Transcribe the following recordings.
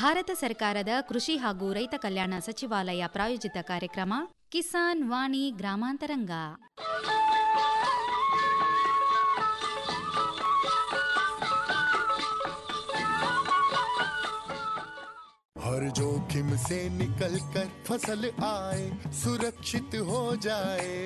ಭಾರತ ಸರ್ಕಾರದ ಕೃಷಿ ಹಾಗೂ ರೈತ ಕಲ್ಯಾಣ ಸಚಿವಾಲಯ ಪ್ರಾಯೋಜಿತ ಕಾರ್ಯಕ್ರಮ ಕಿಸಾನ್ ವಾಣಿ ಗ್ರಾಮಾಂತರಂಗ हर जोखिम से निकल कर फसल आए सुरक्षित हो जाए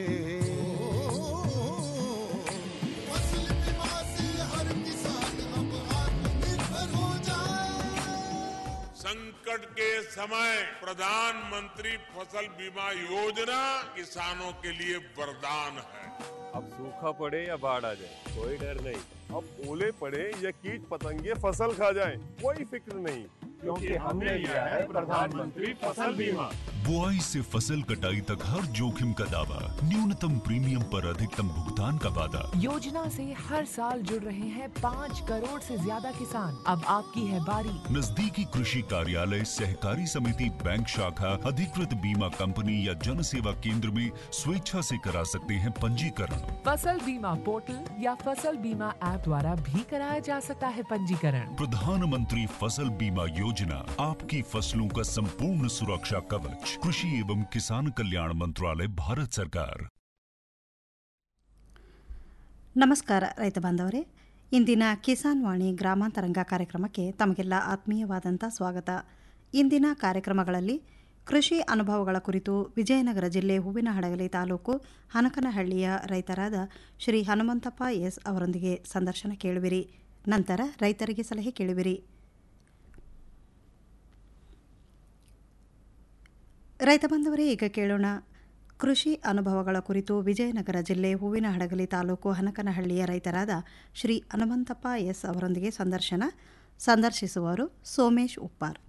फसल बीमा से हर किसान अब आत्मनिर्भर हो जाए संकट के समय प्रधानमंत्री फसल बीमा योजना किसानों के लिए वरदान है अब सूखा पड़े या बाढ़ आ जाए कोई डर नहीं अब ओले पड़े या कीट पतंगे फसल खा जाए कोई फिक्र नहीं क्योंकि हमने लिया है प्रधानमंत्री फसल बीमा बुआई से फसल कटाई तक हर जोखिम का दावा न्यूनतम प्रीमियम पर अधिकतम भुगतान का वादा योजना से हर साल जुड़ रहे हैं पाँच करोड़ से ज्यादा किसान अब आपकी है बारी नजदीकी कृषि कार्यालय सहकारी समिति बैंक शाखा अधिकृत बीमा कंपनी या जन सेवा केंद्र में स्वेच्छा से करा सकते हैं पंजीकरण फसल बीमा पोर्टल या फसल बीमा ऐप द्वारा भी कराया जा सकता है पंजीकरण प्रधानमंत्री फसल बीमा योजना आपकी फसलों का संपूर्ण सुरक्षा कवच कृषि एवं किसान कल्याण मंत्रालय भारत सरकार ನಮಸ್ಕಾರ ರೈತ ಬಾಂಧವರೇ ಇಂದಿನ ಕಿಸಾನ್ ವಾಣಿ ಗ್ರಾಮಾಂತರಂಗ ಕಾರ್ಯಕ್ರಮಕ್ಕೆ ತಮಗೆಲ್ಲ ಆತ್ಮೀಯವಾದಂಥ ಸ್ವಾಗತ ಇಂದಿನ ಕಾರ್ಯಕ್ರಮಗಳಲ್ಲಿ ಕೃಷಿ ಅನುಭವಗಳ ಕುರಿತು ವಿಜಯನಗರ ಜಿಲ್ಲೆ ಹೂವಿನಹಡಗಲಿ ತಾಲೂಕು ಹನಕನಹಳ್ಳಿಯ ರೈತರಾದ ಶ್ರೀ ಹನುಮಂತಪ್ಪ ಎಸ್ ಅವರೊಂದಿಗೆ ಸಂದರ್ಶನ ಕೇಳುವಿರಿ ನಂತರ ರೈತರಿಗೆ ಸಲಹೆ ಕೇಳುವಿರಿ ರೈತ ಬಾಂಧವರೇ ಈಗ ಕೇಳೋಣ ಕೃಷಿ ಅನುಭವಗಳ ಕುರಿತು ವಿಜಯನಗರ ಜಿಲ್ಲೆ ಹೂವಿನಹಡಗಲಿ ತಾಲೂಕು ಹನಕನಹಳ್ಳಿಯ ರೈತರಾದ ಶ್ರೀ ಹನುಮಂತಪ್ಪ ಎಸ್ ಅವರೊಂದಿಗೆ ಸಂದರ್ಶನ ಸಂದರ್ಶಿಸುವವರು ಸೋಮೇಶ್ ಉಪ್ಪಾರ್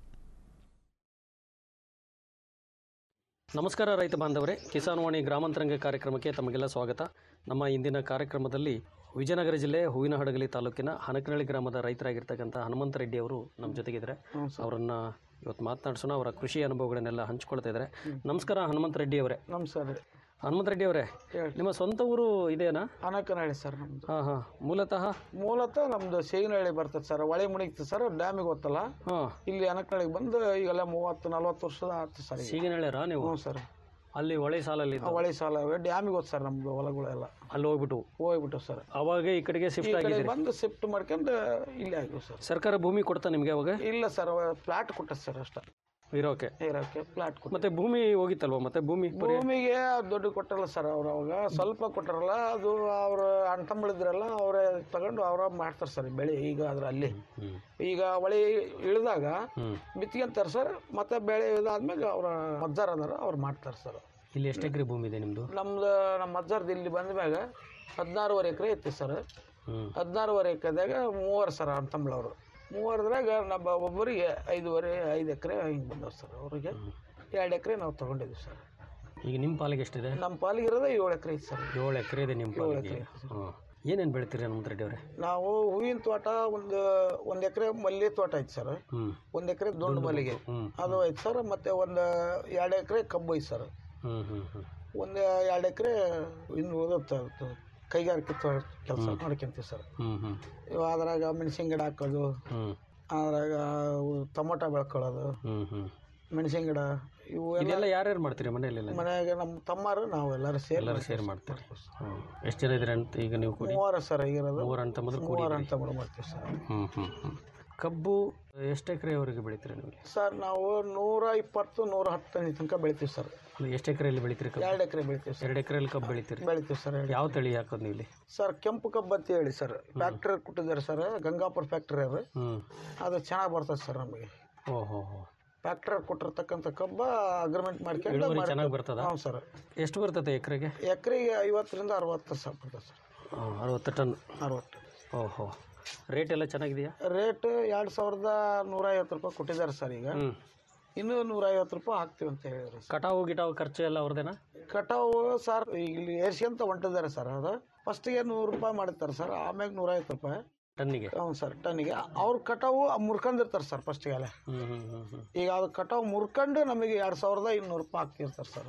ನಮಸ್ಕಾರ ರೈತ ಬಾಂಧವರೇ ಕಿಸಾನ್ ವಾಣಿ ಗ್ರಾಮಾಂತರಂಗ ಕಾರ್ಯಕ್ರಮಕ್ಕೆ ತಮಗೆಲ್ಲ ಸ್ವಾಗತ ನಮ್ಮ ಇಂದಿನ ಕಾರ್ಯಕ್ರಮದಲ್ಲಿ ವಿಜಯನಗರ ಜಿಲ್ಲೆ ಹೂವಿನಹಡಗಲಿ ತಾಲೂಕಿನ ಹನಕನಹಳ್ಳಿ ಗ್ರಾಮದ ರೈತರಾಗಿರ್ತಕ್ಕಂಥ ಹನುಮಂತ ರೆಡ್ಡಿ ಅವರು ನಮ್ಮ ಜೊತೆಗಿದ್ದಾರೆ ಅವರನ್ನ ಇವತ್ತು ಮಾತನಾಡಿಸೋಣ ಅವರ ಕೃಷಿ ಅನುಭವಗಳನ್ನೆಲ್ಲ ಹಂಚ್ಕೊಳ್ತಾ ಇದ್ದಾರೆ ನಮಸ್ಕಾರ ಹನುಮಂತ ರೆಡ್ಡಿ ಅವರೇ ನಮಸ್ಕಾರ ಹನುಮಂತ ರೆಡ್ಡಿ ಅವರೇ ನಿಮ್ಮ ಸ್ವಂತ ಊರು ಇದೇನಾ ಅನಕನಹಳ್ಳಿ ಸರ್ ನಮ್ದು ಹಾಂ ಹಾಂ ಮೂಲತಃ ಮೂಲತಃ ನಮ್ದು ಸೇಗಿನಹಳ್ಳಿ ಬರ್ತದೆ ಸರ್ ಹೊಳೆ ಮುಣಿಗ್ತದೆ ಸರ್ ಡ್ಯಾಮಿಗೆ ಗೊತ್ತಲ್ಲ ಹಾಂ ಇಲ್ಲಿ ಅನಕನಹಳ್ಳಿಗೆ ಬಂದು ಈಗೆಲ್ಲ ಮೂವತ್ತು ನಲ್ವತ್ತು ವರ್ಷದ ಆಯ್ತು ಸರ್ ಈಗ. ಸೀಗಿನಳ್ಳ್ಯಾರ ನೀವು ಹ್ಞೂ ಸರ್ ಅಲ್ಲಿ ಹೊಳೆ ಸಾಲಲ್ಲಿ ಆ ಹೊಳೆ ಸಾಲ ಡ್ಯಾಮಿಗೆ ಹೋದ್ ಸರ್ ನಮ್ದು ಹೊಲಗಳೆಲ್ಲ ಅಲ್ಲಿ ಹೋಗ್ಬಿಟ್ಟು ಹೋಗ್ಬಿಟ್ಟು ಸರ್ ಅವಾಗ ಈ ಕಡೆಗೆ ಈ ಶಿಫ್ಟ್ ಕಡೆ ಆಗಿದ್ದೀರಿ ಬಂದು ಶಿಫ್ಟ್ ಮಾಡ್ಕೊಂಡು ಇಲ್ಲೇ ಆಗಿವಿ ಸರ್ ಸರ್ಕಾರ ಭೂಮಿ ಕೊಡ್ತಾ ನಿಮಗೆ ಅವಾಗ ಇಲ್ಲ ಸರ್ ಫ್ಲಾಟ್ ಕೊಟ್ಟ ಸರ್ ಅಷ್ಟ ಇರೋಕೆ ಇರೋಕ್ಕೆ ಫ್ಲಾಟ್ ಕೊಟ್ಟ ಮತ್ತೆ ಭೂಮಿ ಹೋಗಿತ್ತಲ್ವಾ ಮತ್ತೆ ಭೂಮಿ ಪರಿ ಭೂಮಿಗೆ ದುಡ್ಡು ಕೊಟ್ಟಲ್ಲ ಸರ್ ಅವ್ರು ಅವಾಗ ಸ್ವಲ್ಪ ಕೊಟ್ಟಾರಲ್ಲ ಅದು ಅವ್ರ ಅಣ್ಣ ತಮ್ಮಳಿದ್ರಲ್ಲ ಅವರೇ ತಗೊಂಡು ಅವ್ರ ಮಾಡ್ತಾರೆ ಸರ್ ಬೆಳೆ ಈಗ ಅದ್ರ ಅಲ್ಲಿ ಈಗ ಹೊಳೆ ಇಳಿದಾಗ ಬಿತ್ಕೊಂತಾರೆ ಸರ್ ಮತ್ತೆ ಬೆಳೆ ಇದಾದ್ಮೇಲೆ ಅವ್ರ ಮಜ್ಜಾರ್ ಅದಾರ ಅವ್ರು ಮಾಡ್ತಾರೆ ಸರ್ ಇಲ್ಲಿ ಎಷ್ಟು ಎಕರೆ ಭೂಮಿ ಇದೆ ನಿಮ್ಮದು ನಮ್ದು ನಮ್ಮ ಮಜ್ಜಾರ್ದು ಇಲ್ಲಿ ಬಂದ ಮ್ಯಾಗ ಹದಿನಾರುವರೆ ಎಕರೆ ಐತಿ ಸರ್ ಹದಿನಾರುವರೆ ಎಕರೆದಾಗ ಮೂವರು ಸರ್ ಅಣ್ಣ ತಮ್ಮಳವ್ರು ಮೂವರದ್ರಾಗ ನಮ್ಮ ಒಬ್ಬರಿಗೆ ಐದುವರೆ ಐದು ಎಕರೆ ಹಿಂಗೆ ಬಂದವ್ರು ಸರ್ ಅವ್ರಿಗೆ ಎರಡು ಎಕರೆ ನಾವು ತೊಗೊಂಡಿದ್ವಿ ಸರ್ ಈಗ ನಿಮ್ಮ ಪಾಲಿಗೆ ಎಷ್ಟಿದೆ ನಮ್ಮ ಪಾಲಿಗೆ ಇರೋದೇ ಏಳು ಎಕರೆ ಐತಿ ಸರ್ ಏಳು ಎಕರೆ ಇದೆ ನಿಮ್ಮ ಪಾಲಿಗೆ ಹಾಂ ಏನೇನು ಬೆಳಿತೀರಿ ಹನುಮಂತ ರೆಡ್ಡಿ ಅವರೇ ನಾವು ಹೂವಿನ ತೋಟ ಒಂದು ಒಂದು ಎಕರೆ ಮಲ್ಲಿಗೆ ತೋಟ ಐತಿ ಸರ್ ಹ್ಞೂ ಒಂದು ಎಕರೆ ದುಂಡು ಮಲ್ಲಿಗೆ ಅದು ಐತಿ ಸರ್ ಮತ್ತೆ ಒಂದು ಎರಡು ಎಕರೆ ಕಬ್ಬು ಐತಿ ಸರ್ ಹ್ಞೂ ಹ್ಞೂ ಹ್ಞೂ ಒಂದು ಎರಡು ಎಕರೆ ಇನ್ನು ಉಳಿದ ಕೈಗಾರಿಕೆ ಕೆಲಸ ಮಾಡ್ಕೊಂತೀವಿ ಸರ್ ಹ್ಞೂ ಹ್ಞೂ ಇವು ಅದ್ರಾಗ ಮೆಣಸಿನ ಗಿಡ ಹಾಕೋದು ಹ್ಞೂ ಅದ್ರಾಗ ಟೊಮೊಟೊ ಬೆಳ್ಕೊಳ್ಳೋದು ಹ್ಞೂ ಹ್ಞೂ ಮೆಣಸಿನ ಗಿಡ ಇವು ಎಲ್ಲ ಇದೆಲ್ಲ ಯಾರ್ಯಾರು ಮಾಡ್ತೀರಿ ಮನೆಯಲ್ಲೆಲ್ಲ ಮನ್ಯಾಗ ನಮ್ಮ ತಮ್ಮರು ನಾವು ಎಲ್ಲರೂ ಸೇರಿ ಎಲ್ಲರೂ ಸೇರಿ ಮಾಡ್ತಾರೆ ಹ್ಞೂ ಎಷ್ಟು ಜನ ಇದ್ದೀರಿ ಅಂತ ಈಗ ನೀವು ಕೂಡಿ ಮೂವರು ಸರ್ ಈಗಿರೋದು ಮೂವರು ಅಂತ ಮೊದಲು ಕೂಡಿ ಮೂವರು ಅಂತ ಮಾಡ್ತೀವಿ ಸರ್ ಹ್ಞೂ ಹ್ಞೂ ಹ್ಞೂ ಕಬ್ಬು ಎಷ್ಟು ಎಕರೆವರೆಗೆ ಬೆಳಿತೀರಿ ನೀವು ಸರ್ ನಾವು ನೂರ ಇಪ್ಪತ್ತು ನೂರ ಹತ್ತು ತನಕ ಬೆಳಿತೀವಿ ಸರ್ ಅಲ್ಲಿ ಎಷ್ಟು ಎಕರೆಯಲ್ಲಿ ಬೆಳಿತೀರಿ ಕಬ್ಬು ಎರಡು ಎಕರೆ ಬೆಳಿತೀವಿ ಸರ್ ಎರಡು ಎಕರೆಯಲ್ಲಿ ಕಬ್ಬು ಬೆಳಿತೀರಿ ಬೆಳಿತೀವಿ ಸರ್ ಎರಡು ಯಾವ ತಳಿ ಹಾಕೋದು ನೀವು ಇಲ್ಲಿ ಸರ್ ಕೆಂಪು ಕಬ್ಬು ಅಂತ ಹೇಳಿ ಸರ್ ಫ್ಯಾಕ್ಟ್ರಿ ಕೊಟ್ಟಿದ್ದಾರೆ ಸರ್ ಗಂಗಾಪುರ ಫ್ಯಾಕ್ಟ್ರಿ ಅದು ಹ್ಞೂ ಅದು ಚೆನ್ನಾಗಿ ಬರ್ತದೆ ಸರ್ ನಮಗೆ ಓ ಹೋ ಹೋ ಫ್ಯಾಕ್ಟ್ರಿ ಕೊಟ್ಟಿರ್ತಕ್ಕಂಥ ಕಬ್ಬ ಅಗ್ರಿಮೆಂಟ್ ಇಳುವರಿ ಮಾಡ್ಕೊಂಡು ಚೆನ್ನಾಗಿ ಬರ್ತದ ಹ್ಞೂ ಸರ್ ಎಷ್ಟು ಬರ್ತದೆ ಎಕರೆಗೆ ಎಕರೆಗೆ ಐವತ್ತರಿಂದ ಅರವತ್ತು ಸಾವಿರ ಬರ್ತದೆ ಸರ್ ಅರವತ್ತು ಟನ್ ಅರವತ್ತು ಓಹೋ ರೇಟ್ ಎಲ್ಲ ಚೆನ್ನಾಗಿದೆಯಾ ರೇಟ್ ಎರಡು ಸಾವಿರದ ನೂರ ಐವತ್ತು ರೂಪಾಯಿ ಕೊಟ್ಟಿದ್ದಾರೆ ಸರ್ ಈಗ ಹ್ಞೂ ಇನ್ನೂ ನೂರ ಐವತ್ತು ರೂಪಾಯಿ ಹಾಕ್ತೀವಿ ಅಂತ ಹೇಳಿದ್ರು ಸರ್ ಕಟಾವು ಗಿಟಾವು ಖರ್ಚು ಎಲ್ಲ ಅವ್ರದ್ದೇನಾ ಕಟಾವು ಸರ್ ಇಲ್ಲಿ ಏರ್ಸ್ಕೊಂತ ಹೊಂಟಿದ್ದಾರೆ ಸರ್ ಅದು ಫಸ್ಟಿಗೆ ನೂರು ರೂಪಾಯಿ ಮಾಡಿರ್ತಾರೆ ಸರ್ ಆಮ್ಯಾಗ ನೂರ ಐವತ್ತು ರೂಪಾಯಿ ಟನ್ನಿಗೆ ಹ್ಞೂ ಸರ್ ಟನ್ನಿಗೆ ಅವ್ರ ಕಟಾವು ಮುರ್ಕೊಂಡಿರ್ತಾರೆ ಸರ್ ಫಸ್ಟಿಗೆ ಹ್ಞೂ ಹ್ಞೂ ಹ್ಞೂ ಹ್ಞೂ ಈಗ ಅದು ಕಟಾವು ಮುರ್ಕೊಂಡು ನಮಗೆ ಎರಡು ಸಾವಿರದ ಇನ್ನೂರು ರೂಪಾಯಿ ಹಾಕ್ತಿರ್ತಾರೆ ಸರ್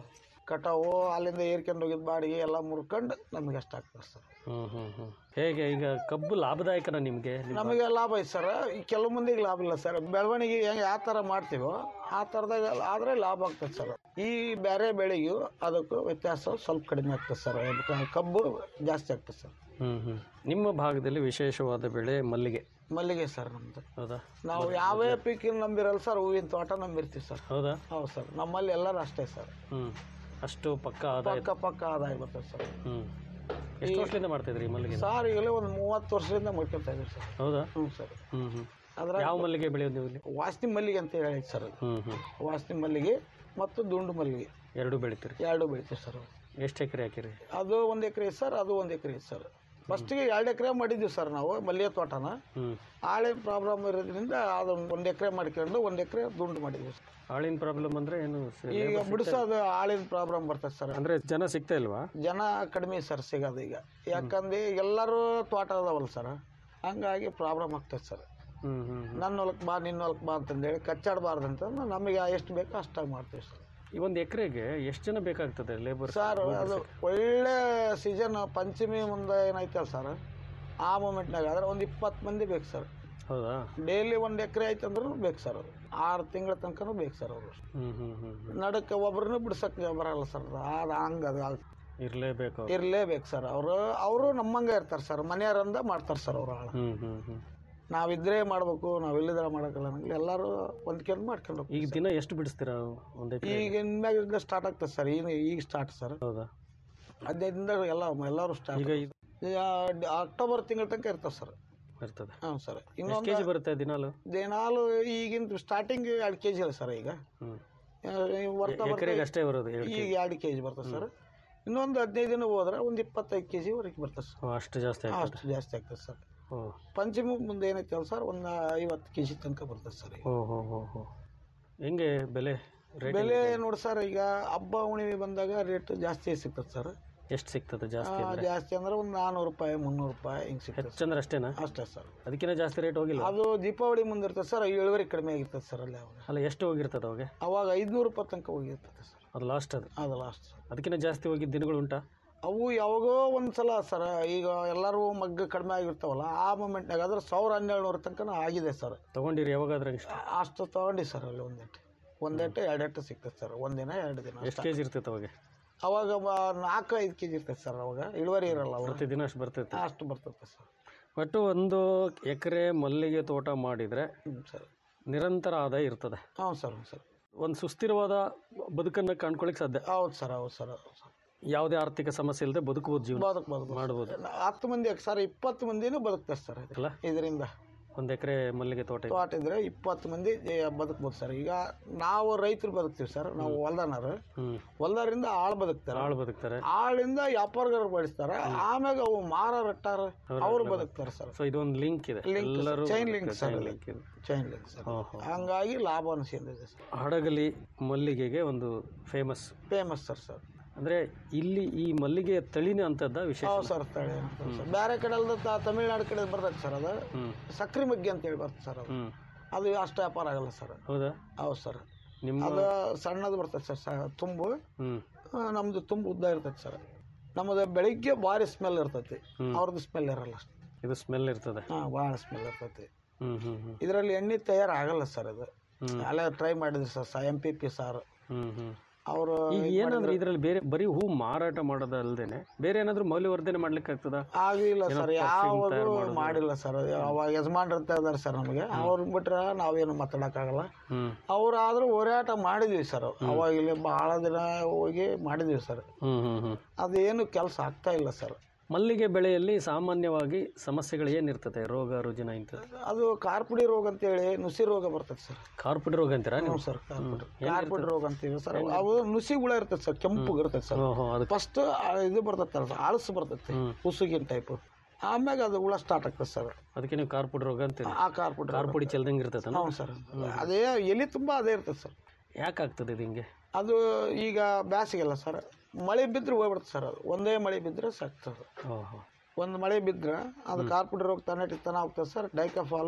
ಕಟಾವು ಅಲ್ಲಿಂದ ಏರ್ಕೊಂಡು ಹೋಗಿದ್ ಬಾಡಿಗೆ ಎಲ್ಲ ಮುರ್ಕೊಂಡು ನಮಗೆ ಅಷ್ಟು ಆಗ್ತದೆ ಸರ್ ಹ್ಮ್ ಹ್ಮ್ ಹ್ಮ್ ಹೇಗೆ ಈಗ ಕಬ್ಬು ಲಾಭದಾಯಕನ ನಿಮಗೆ ನಮಗೆ ಲಾಭ ಐತೆ ಸರ್ ಈ ಕೆಲವು ಮಂದಿಗೆ ಲಾಭ ಇಲ್ಲ ಸರ್ ಬೆಳವಣಿಗೆ ಹೆಂಗೆ ಯಾವ ಥರ ಮಾಡ್ತೀವೋ ಆ ಥರದಾಗ ಆದರೆ ಲಾಭ ಆಗ್ತದೆ ಸರ್ ಈ ಬೇರೆ ಬೆಳೆಗೂ ಅದಕ್ಕೂ ವ್ಯತ್ಯಾಸ ಸ್ವಲ್ಪ ಕಡಿಮೆ ಆಗ್ತದೆ ಸರ್ ಅದಕ್ಕೆ ಕಬ್ಬು ಜಾಸ್ತಿ ಆಗ್ತದೆ ಸರ್ ಹ್ಮ್ ಹ್ಮ್ ನಿಮ್ಮ ಭಾಗದಲ್ಲಿ ವಿಶೇಷವಾದ ಬೆಳೆ ಮಲ್ಲಿಗೆ ಮಲ್ಲಿಗೆ ಸರ್ ನಮ್ದು ಹೌದಾ ನಾವು ಯಾವೇ ಪೀಕಿನ ನಂಬಿರಲ್ಲ ಸರ್ ಹೂವಿನ ತೋಟ ನಂಬಿರ್ತೀವಿ ಸರ್ ಹೌದಾ ಹೌದು ಸರ್ ನಮ್ಮಲ್ಲಿ ಎಲ್ಲರೂ ಅಷ್ಟೇ ಸರ್ ಹ್ಮ್ ಅಷ್ಟು ಪಕ್ಕ ಆದಾಯ ಪಕ್ಕ ಪಕ್ಕ ಆದಾಯ ಬರ್ತದೆ ಸರ್ ಹ್ಮ್ ಎಷ್ಟು ವರ್ಷದಿಂದ ಮಾಡ್ತಿದ್ರಿ ಈ ಮಲ್ಲಿಗೆ ಸರ್ ಈಗಲೇ ಒಂದು ಮೂವತ್ತು ವರ್ಷದಿಂದ ಮಾಡ್ಕೊತಾ ಇದ್ದೀವಿ ಸರ್ ಹೌದಾ ಹ್ಞೂ ಸರ್ ಹ್ಮ್ ಹ್ಮ್ ಅದ್ರ ಯಾವ ಮಲ್ಲಿಗೆ ಬೆಳೆಯೋದು ನೀವು ಇಲ್ಲಿ ವಾಸನಿ ಮಲ್ಲಿಗೆ ಅಂತ ಹೇಳಿ ಸರ್ ಅದು ಹ್ಮ್ ಹ್ಮ್ ವಾಸನಿ ಮಲ್ಲಿಗೆ ಮತ್ತು ದುಂಡು ಮಲ್ಲಿಗೆ ಎರಡು ಬೆಳಿತೀರಿ ಎರಡು ಬೆಳಿತೀವಿ ಸರ್ ಎಷ್ಟು ಎಕರೆ ಹಾಕಿರಿ ಅದು ಒಂದು ಎಕರೆ ಸರ್ ಅದು ಒಂದು ಎಕರೆ ಸರ್ ಫಸ್ಟಿಗೆ ಎರಡು ಎಕರೆ ಮಾಡಿದ್ವಿ ಸರ್ ನಾವು ಮಲ್ಲಿಗೆ ತೋಟನ ಹ್ಮ್ ಆಳೆ ಪ್ರಾಬ್ಲಮ್ ಇರೋದ್ರಿಂದ ಅದು ಒಂದು ಎಕರೆ ಮಾಡ್ಕೊಂಡು ಒಂದು ಎಕರೆ ದುಂಡು ಮಾಡಿದ್ವಿ ಸರ್ ಆಳಿನ ಪ್ರಾಬ್ಲಮ್ ಅಂದ್ರೆ ಏನು ಸ- ಈಗ labor ಬಿಡಿಸೋದು ಆಳಿನ ಪ್ರಾಬ್ಲಮ್ ಬರ್ತದೆ ಸರ್ ಅಂದ್ರೆ ಜನ ಸಿಗ್ತಾ ಇಲ್ವಾ ಜನ ಕಡಿಮೆ ಸರ್ ಸಿಗೋದು ಈಗ ಯಾಕಂದ್ರೆ ಎಲ್ಲರೂ ತೋಟ ಅದಾವಲ್ಲ ಸರ್ ಹಂಗಾಗಿ ಪ್ರಾಬ್ಲಮ್ ಆಗ್ತದೆ ಸರ್ ಹ್ಮ್ ಹ್ಮ್ ಹ್ಮ್. ನನ್ನ ಹೊಲಕ್ಕೆ ಬಾ ನಿನ್ನ ಹೊಲಕ್ಕೆ ಬಾ ಅಂತಂದೇಳಿ ಕಚ್ಚಾಡಬಾರ್ದು ಅಂತಂದು ನಮಗೆ ಎಷ್ಟು ಬೇಕೋ ಅಷ್ಟಾಗಿ ಮಾಡ್ತೀವಿ ಸರ್ ಈ ಒಂದು ಎಕರೆಗೆ ಎಷ್ಟು ಜನ ಬೇಕಾಗ್ತದೆ ಲೇಬರ್ ಸರ್ ಅದು ಒಳ್ಳೆ ಸೀಸನ್ ಪಂಚಮಿ ಮುಂದೆ ಏನೈತಲ್ಲ ಸರ್ ಆ ಮೂಮೆಂಟ್ನಾಗ ಆದ್ರೆ ಒಂದು ಇಪ್ಪತ್ತು ಮಂದಿ ಬೇಕು ಸರ್ ಹೌದಾ ಡೈಲಿ ಒಂದು ಎಕರೆ ಆಯ್ತು ಅಂದ್ರೂ ಬೇಕು ಸರ್ ಅದು ಆರು ತಿಂಗಳ ತನಕನೂ ಬೇಕು ಸರ್ ಅವರು ಹ್ಮ್ ಹ್ಮ್ ಹ್ಮ್ ಹ್ಮ್ ನಡಕ್ಕೆ ಒಬ್ರನ್ನೂ ಬಿಡ್ಸಕ್ಕೆ ಬರಲ್ಲ ಸರ್ ಅದು ಹಂಗೆ ಅದು ಇರ್ಲೇಬೇಕು ಅವ್ರು. ಇರಲೇಬೇಕು ಸರ್ ಅವರು ಅವರು ನಮ್ಮಂಗೆ ಇರ್ತಾರೆ ಸರ್ ಮನೆಯವರಂದ ಮಾಡ್ತಾರೆ ಸರ್ ಅವ್ರು ಆಳ ಹ್ಮ್ ಹ್ಮ್ ಹ್ಮ್ ನಾವಿದ್ರೆ ಮಾಡಬೇಕು ನಾವು ಇಲ್ಲಿದ್ರೆ ಮಾಡೋಕ್ಕಲ್ಲ ನಂಗೆ ಎಲ್ಲರೂ ಹೊಂದ್ಕೊಂಡು ಮಾಡ್ಕೊಂಡು ಹೋಗ್ತೀವಿ ಈಗ ದಿನ ಎಷ್ಟು ಬಿಡಿಸ್ತೀರಾ ಒಂದು ಎಕರೆ ಈಗ ಇನ್ಮ್ಯಾಗ ಸ್ಟಾರ್ಟ್ ಆಗ್ತದೆ ಸರ್ ಈಗ ಈಗ ಸ್ಟಾರ್ಟ್ ಸರ್ ಹೌದಾ ಹದಿನೈದಿಂದ ಎಲ್ಲ ಎಲ್ಲರೂ ಸ್ಟಾರ್ಟ್ ಈಗ ಇದು ಅಕ್ಟೋಬರ್ ತಿಂಗಳ ತನಕ ಇರ್ತದೆ ಸರ್ ಇರ್ತದೆ ಹಾಂ ಸರ್ ಎಷ್ಟು ಇನ್ನೊಂದು ಕೆಜಿ ಬರುತ್ತೆ ದಿನಾಲು ದಿನಾಲು ಈಗಿನ ಸ್ಟಾರ್ಟಿಂಗ್ ಎರಡು ಕೆ ಜಿ ಅಲ್ಲ ಸರ್ ಈಗ ಹ್ಮ್ ಆ, ಈ ಬರ್ತಾ ಬರ್ತಾ ಎಕರೆಗೆ ಅಷ್ಟೇ ಬರೋದು ಎರಡು ಈಗ ಎರಡು ಕೆ ಜಿ ಬರ್ತದೆ ಸರ್ ಇನ್ನೊಂದು ಹದಿನೈದು ದಿನ ಹೋದ್ರೆ ಒಂದು ಇಪ್ಪತ್ತೈದು ಕೆ ಜಿವರೆಗೆ ಬರ್ತದೆ ಸರ್ ಓ, ಅಷ್ಟು ಜಾಸ್ತಿ ಆಗ್ತದೆ ಅಷ್ಟು ಜಾಸ್ತಿ ಆಗ್ತದೆ ಸರ್ ಓ ಪಂಚಮಿ ಮುಂದೆ ಏನೈತಲ್ಲ ಸರ್ ಒಂದು ಐವತ್ತು ಕೆ ಜಿ ತನಕ ಬರ್ತದೆ ಸರ್ ಈಗ ಓ ಹೋ ಹೋ ಹೋ ಹೆಂಗೆ ಬೆಲೆ ರೇಟ್ ಬೆಲೆ ನೋಡಿ ಸರ್ ಈಗ ಹಬ್ಬ ಹುಣ್ಣಿಮೆ ಬಂದಾಗ ರೇಟ್ ಜಾಸ್ತಿ ಸಿಗ್ತದೆ ಸರ್ ಎಷ್ಟು ಸಿಗ್ತದೆ ಜಾಸ್ತಿ ಆ, ಅಂದ್ರೆ ಜಾಸ್ತಿ ಅಂದ್ರೆ ಒಂದು ನಾನ್ನೂರು ರೂಪಾಯಿ ಮುನ್ನೂರು ರೂಪಾಯಿ ಹಿಂಗೆ ಸಿಗ್ತದೆ ಸರ್. ಹೆಚ್ಚಂದ್ರೆ ಅಷ್ಟೇನಾ ಅಷ್ಟೇ ಸರ್ ಅದಕ್ಕಿಂತ ಜಾಸ್ತಿ ರೇಟ್ ಹೋಗಿಲ್ಲ ಅದು ದೀಪಾವಳಿ ಮುಂದೆ ಇರ್ತದೆ ಸರ್ ಇಳುವರಿ ಕಡಿಮೆ ಆಗಿರ್ತದೆ ಸರ್ ಅಲ್ಲಿ ಅವಾಗ ಅಲ್ಲ ಎಷ್ಟು ಹೋಗಿರ್ತದೆ ಅವಾಗ ಅವಾಗ ಐದುನೂರು ರೂಪಾಯಿ ತನಕ ಹೋಗಿರ್ತದೆ ಸರ್ ಅದು ಲಾಸ್ಟ್ ಅದು ಅದು ಲಾಸ್ಟ್ ಅದಕ್ಕಿಂತ ಜಾಸ್ತಿ ಹೋಗಿದ್ದ ದಿನಗಳು ಉಂಟಾ ಅವು ಯಾವಾಗೋ ಒಂದು ಸಲ ಸರ್ ಈಗ ಎಲ್ಲರೂ ಮಗ್ಗ ಕಡಿಮೆ ಆಗಿರ್ತಾವಲ್ಲ ಆ ಮೂಮೆಂಟ್ನಾಗ ಆದ್ರೆ ಸಾವಿರ ಹನ್ನೆರಡು ನೂರು ತನಕ ಆಗಿದೆ ಸರ್ ತಗೊಂಡಿರಿ ಯಾವಾಗಾದ್ರೆ ಇಷ್ಟ ಅಷ್ಟು ತೊಗೊಂಡು ಸರ್ ಅಲ್ಲಿ ಒಂದೆಟ್ಟು ಒಂದೆಟ್ಟು ಎರಡೆಟ್ಟು ಸಿಗ್ತದೆ ಸರ್ ಒಂದಿನ ಎರಡು ದಿನ ಎಷ್ಟು ಕೆ ಜಿ ಇರ್ತೈತೆ ಅವಾಗ ಅವಾಗ ಮ- ನಾಲ್ಕು ಐದು ಕೆ ಜಿ ಇರ್ತದೆ ಸರ್ ಅವಾಗ ಇಳುವರಿ ಇರಲ್ಲ ಅವಾಗ ಪ್ರತಿದಿನ ಅಷ್ಟು ಬರ್ತೈತೆ ಅಷ್ಟು ಬರ್ತದೆ ಸರ್ ಒಟ್ಟು ಒಂದು ಎಕರೆ ಮಲ್ಲಿಗೆ ತೋಟ ಮಾಡಿದರೆ ಹ್ಞೂ ಸರ್ ನಿರಂತರ ಆದಾಯ ಇರ್ತದೆ ಹ್ಞೂ ಸರ್ ಹ್ಞೂ ಸರ್ ಒಂದು ಸುಸ್ಥಿರವಾದ ಬದುಕನ್ನು ಕಾಣ್ಕೊಳ್ಳಿಕ್ಕೆ ಸಾಧ್ಯ ಹೌದು ಸರ್ ಹೌದು ಸರ್ ಹೌದು ಸರ್ ಯಾವುದೇ ಆರ್ಥಿಕ ಸಮಸ್ಯೆ ಇಲ್ಲದೆ ಬದುಕಬಹುದು ಜೀವನ ಬದುಕ್ಬೋದು ಮಾಡ್ಬೋದು ಹತ್ತು ಮಂದಿ ಸರ್ ಇಪ್ಪತ್ತು ಮಂದಿನೂ ಬದುಕ್ತಾರೆ ಸರ್ ಇದು. ಅಲ್ಲ ಇದರಿಂದ ಒಂದು ಎಕರೆ ಮಲ್ಲಿಗೆ ತೋಟ ಇದೆ. ತೋಟ ಇದ್ರೆ ಇಪ್ಪತ್ತು ಮಂದಿ ಏ, ಬದುಕ್ಬೋದು ಸರ್ ಈಗ ನಾವು ರೈತರು ಬದುಕ್ತೀವಿ ಸರ್ ನಾವು ಹೊಲ್ದನರು ಹ್ಮ್ ಹೊಲ್ದಾರಿಂದ ಆಳು ಬದುಕ್ತಾರೆ ಆಳು ಬದುಕ್ತಾರೆ ಆಳಿಂದ ವ್ಯಾಪಾರಗಾರ ಬಳಸ್ತಾರ ಆಮ್ಯಾಗ ಅವು ಮಾರಾರಟ್ಟಾರ ಅವ್ರು ಬದುಕ್ತಾರೆ ಸರ್ ಸೊ ಇದೊಂದು ಲಿಂಕ್ ಇದೆ Link sir. ಎಲ್ಲರೂ Chain link sir ಅಲ್ಲಿ. ಲಿಂಕ್ ಇದೆ ಚೈನ್ ಲಿಂಕ್ ಸರ್ ಹೋ, ಹೋ. ಹಂಗಾಗಿ ಲಾಭ ಅನಿಸಿದೆ ಸರ್ ಹಡಗಲಿ ಮಲ್ಲಿಗೆಗೆ ಒಂದು ಫೇಮಸ್ ಫೇಮಸ್ ಸರ್ ಸರ್ ಅಂದ್ರೆ ಇಲ್ಲಿ ಈ ಮಲ್ಲಿಗೆ ತಳಿನೇ ಅಂತದ್ದ ವಿಶೇಷ ಹೌದು ಸರ್ ತಳಿ ಸರ್ ಬೇರೆ ಕಡೆ ಅಲ್ದ ತ- ತಮಿಳ್ನಾಡು ಕಡೆ ಬರ್ತೈತೆ ಸರ್ ಅದು ಹ್ಮ್ ಸಕ್ರೆ ಮಗ್ಗಿ ಅಂತ ಹೇಳಿ ಬರ್ತದೆ ಸರ್ ಅದು ಹ್ಮ್ ಅದು ಅಷ್ಟು ವ್ಯಾಪಾರ ಆಗಲ್ಲ ಸರ್ ಹೌದಾ ಹೌದು ಸರ್ ನಿಮ್ಮ ಅದು ಸಣ್ಣದು ಬರ್ತದೆ ಸರ್ ಸ- ತುಂಬು ಹ್ಮ್ ಆ, ನಮ್ದು ತುಂಬ ಉದ್ದ ಇರ್ತೈತೆ ಸರ್ ನಮ್ಮದು ಬೆಳಿಗ್ಗೆ ಭಾರಿ ಸ್ಮೆಲ್ ಇರ್ತೈತಿ ಹ್ಮ್. ಅವ್ರದ್ದು ಸ್ಮೆಲ್ ಇರಲ್ಲ ಅಷ್ಟು ಇದು ಸ್ಮೆಲ್ ಇರ್ತದೆ ಹಾಂ ಭಾಳ ಸ್ಮೆಲ್ ಇರ್ತೈತಿ ಹ್ಮ್ ಹ್ಮ್ ಹ್ಮ್ ಇದರಲ್ಲಿ ಎಣ್ಣೆ ತಯಾರಾಗಲ್ಲ ಸರ್ ಇದು ಹ್ಮ್. ಅಲ್ಲೇ ಟ್ರೈ ಮಾಡಿದ್ರಿ sir M P P sir ಹ್ಮ್ ಹ್ಮ್ ಅವರು ಈಗ ಏನಾದ್ರು ಇದ್ರಲ್ಲಿ ಬೇರೆ ಬರೀ ಹೂ ಮಾರಾಟ ಮಾಡೋದಲ್ದೇನೆ ಬೇರೆ ಏನಾದ್ರು ಮೌಲ್ಯವರ್ಧನೆ ಮಾಡ್ಲಿಕ್ಕೆ ಆಗ್ತದ ಆಗಿಲ್ಲ ಏನೋ ಸರ್ perfume ಯಾವುದು ತಯಾರ್ ಮಾಡೋದು. ಮಾಡಿಲ್ಲ ಸರ್ ಅವಾಗ ಯಜಮಾನ್ರು ಅಂತ ಇದಾರೆ ಸರ್ ನಮಗೆ ಅವ್ರು ಬಿಟ್ರೆ ನಾವೇನು ಮಾತಾಡೋಕ್ಕಾಗಲ್ಲ ಹ್ಮ್ ಅವ್ರಾದ್ರೂ ಹೋರಾಟ ಮಾಡಿದ್ವಿ ಸರ್ ಅವಾಗ ಇಲ್ಲಿ ಭಾಳ ದಿನ ಹೋಗಿ ಮಾಡಿದ್ವಿ ಸರ್ ಹ್ಮ್ ಹ್ಮ್ ಹ್ಮ್ ಅದೇನು ಕೆಲಸ ಆಗ್ತಾ ಇಲ್ಲ ಸರ್ ಮಲ್ಲಿಗೆ ಬೆಳೆಯಲ್ಲಿ ಸಾಮಾನ್ಯವಾಗಿ ಸಮಸ್ಯೆಗಳು ಏನಿರ್ತದೆ ರೋಗ ರುಜಿನ ಇಂಥ ಅದು ಕಾರ್ಪುಡಿ ರೋಗ ಅಂತೇಳಿ ನುಸಿ ರೋಗ ಬರ್ತದೆ ಸರ್ ಕಾರ್ಪೆಟ್ ರೋಗ ಅಂತೀರಾ ಹ್ಞೂ ನೀವು ಸರ್ ಕಾರ್ಪುಡಿ ಕಾರ್ಪುಡಿ ರೋಗ ಅಂತೀವಿ ಸರ್ ಅವು ನುಸಿ ಹುಳ ಇರ್ತದೆ ಸರ್ ಕೆಂಪು ಇರ್ತದೆ ಸರ್ ಓಹೋ ಅದು ಫಸ್ಟ್ ಇದು ಬರ್ತೈತೆ ಸರ್ ಆಳಸು ಬರ್ತೈತೆ ಹ್ಮ್. ಉಸುಗಿನ ಟೈಪ್ ಆಮ್ಯಾಗ ಅದು ಹುಳ ಸ್ಟಾರ್ಟ್ ಆಗ್ತದೆ ಸರ್ ಅದಕ್ಕೆ ನೀವು ಕಾರ್ಪುಟ್ ರೋಗ ಅಂತೀರಿ ಆ ಕಾರ್ಪುಡಿ ಕಾರ್ಪುಡಿ ಚೆಲ್ದಂಗೆ ಇರ್ತದೆ ಹ್ಞೂ ಸರ್ ಅದೇ ಎಲಿ ತುಂಬ ಅದೇ ಇರ್ತದೆ ಸರ್ ಯಾಕೆ ಆಗ್ತದೆ ಇದು ಹಿಂಗೆ ಅದು ಈಗ ಬ್ಯಾಸಿಗೆಲ್ಲ ಸರ್ ಮಳೆ ಬಿದ್ದರೆ ಹೋಗ್ಬಿಡುತ್ತೆ ಸರ್ ಅದು ಒಂದೇ ಮಳೆ ಬಿದ್ದರೆ ಸಾಕ್ತದೆ ಓಹೋ ಒಂದು ಮಳೆ ಬಿದ್ದರೆ ಅದು ಕಾರ್ಪುಡಿ ರೋಗ ತಾನೇ ತಾನೇ ಹೋಗ್ತದೆ ಸರ್ ಡೈಕಫಾಲು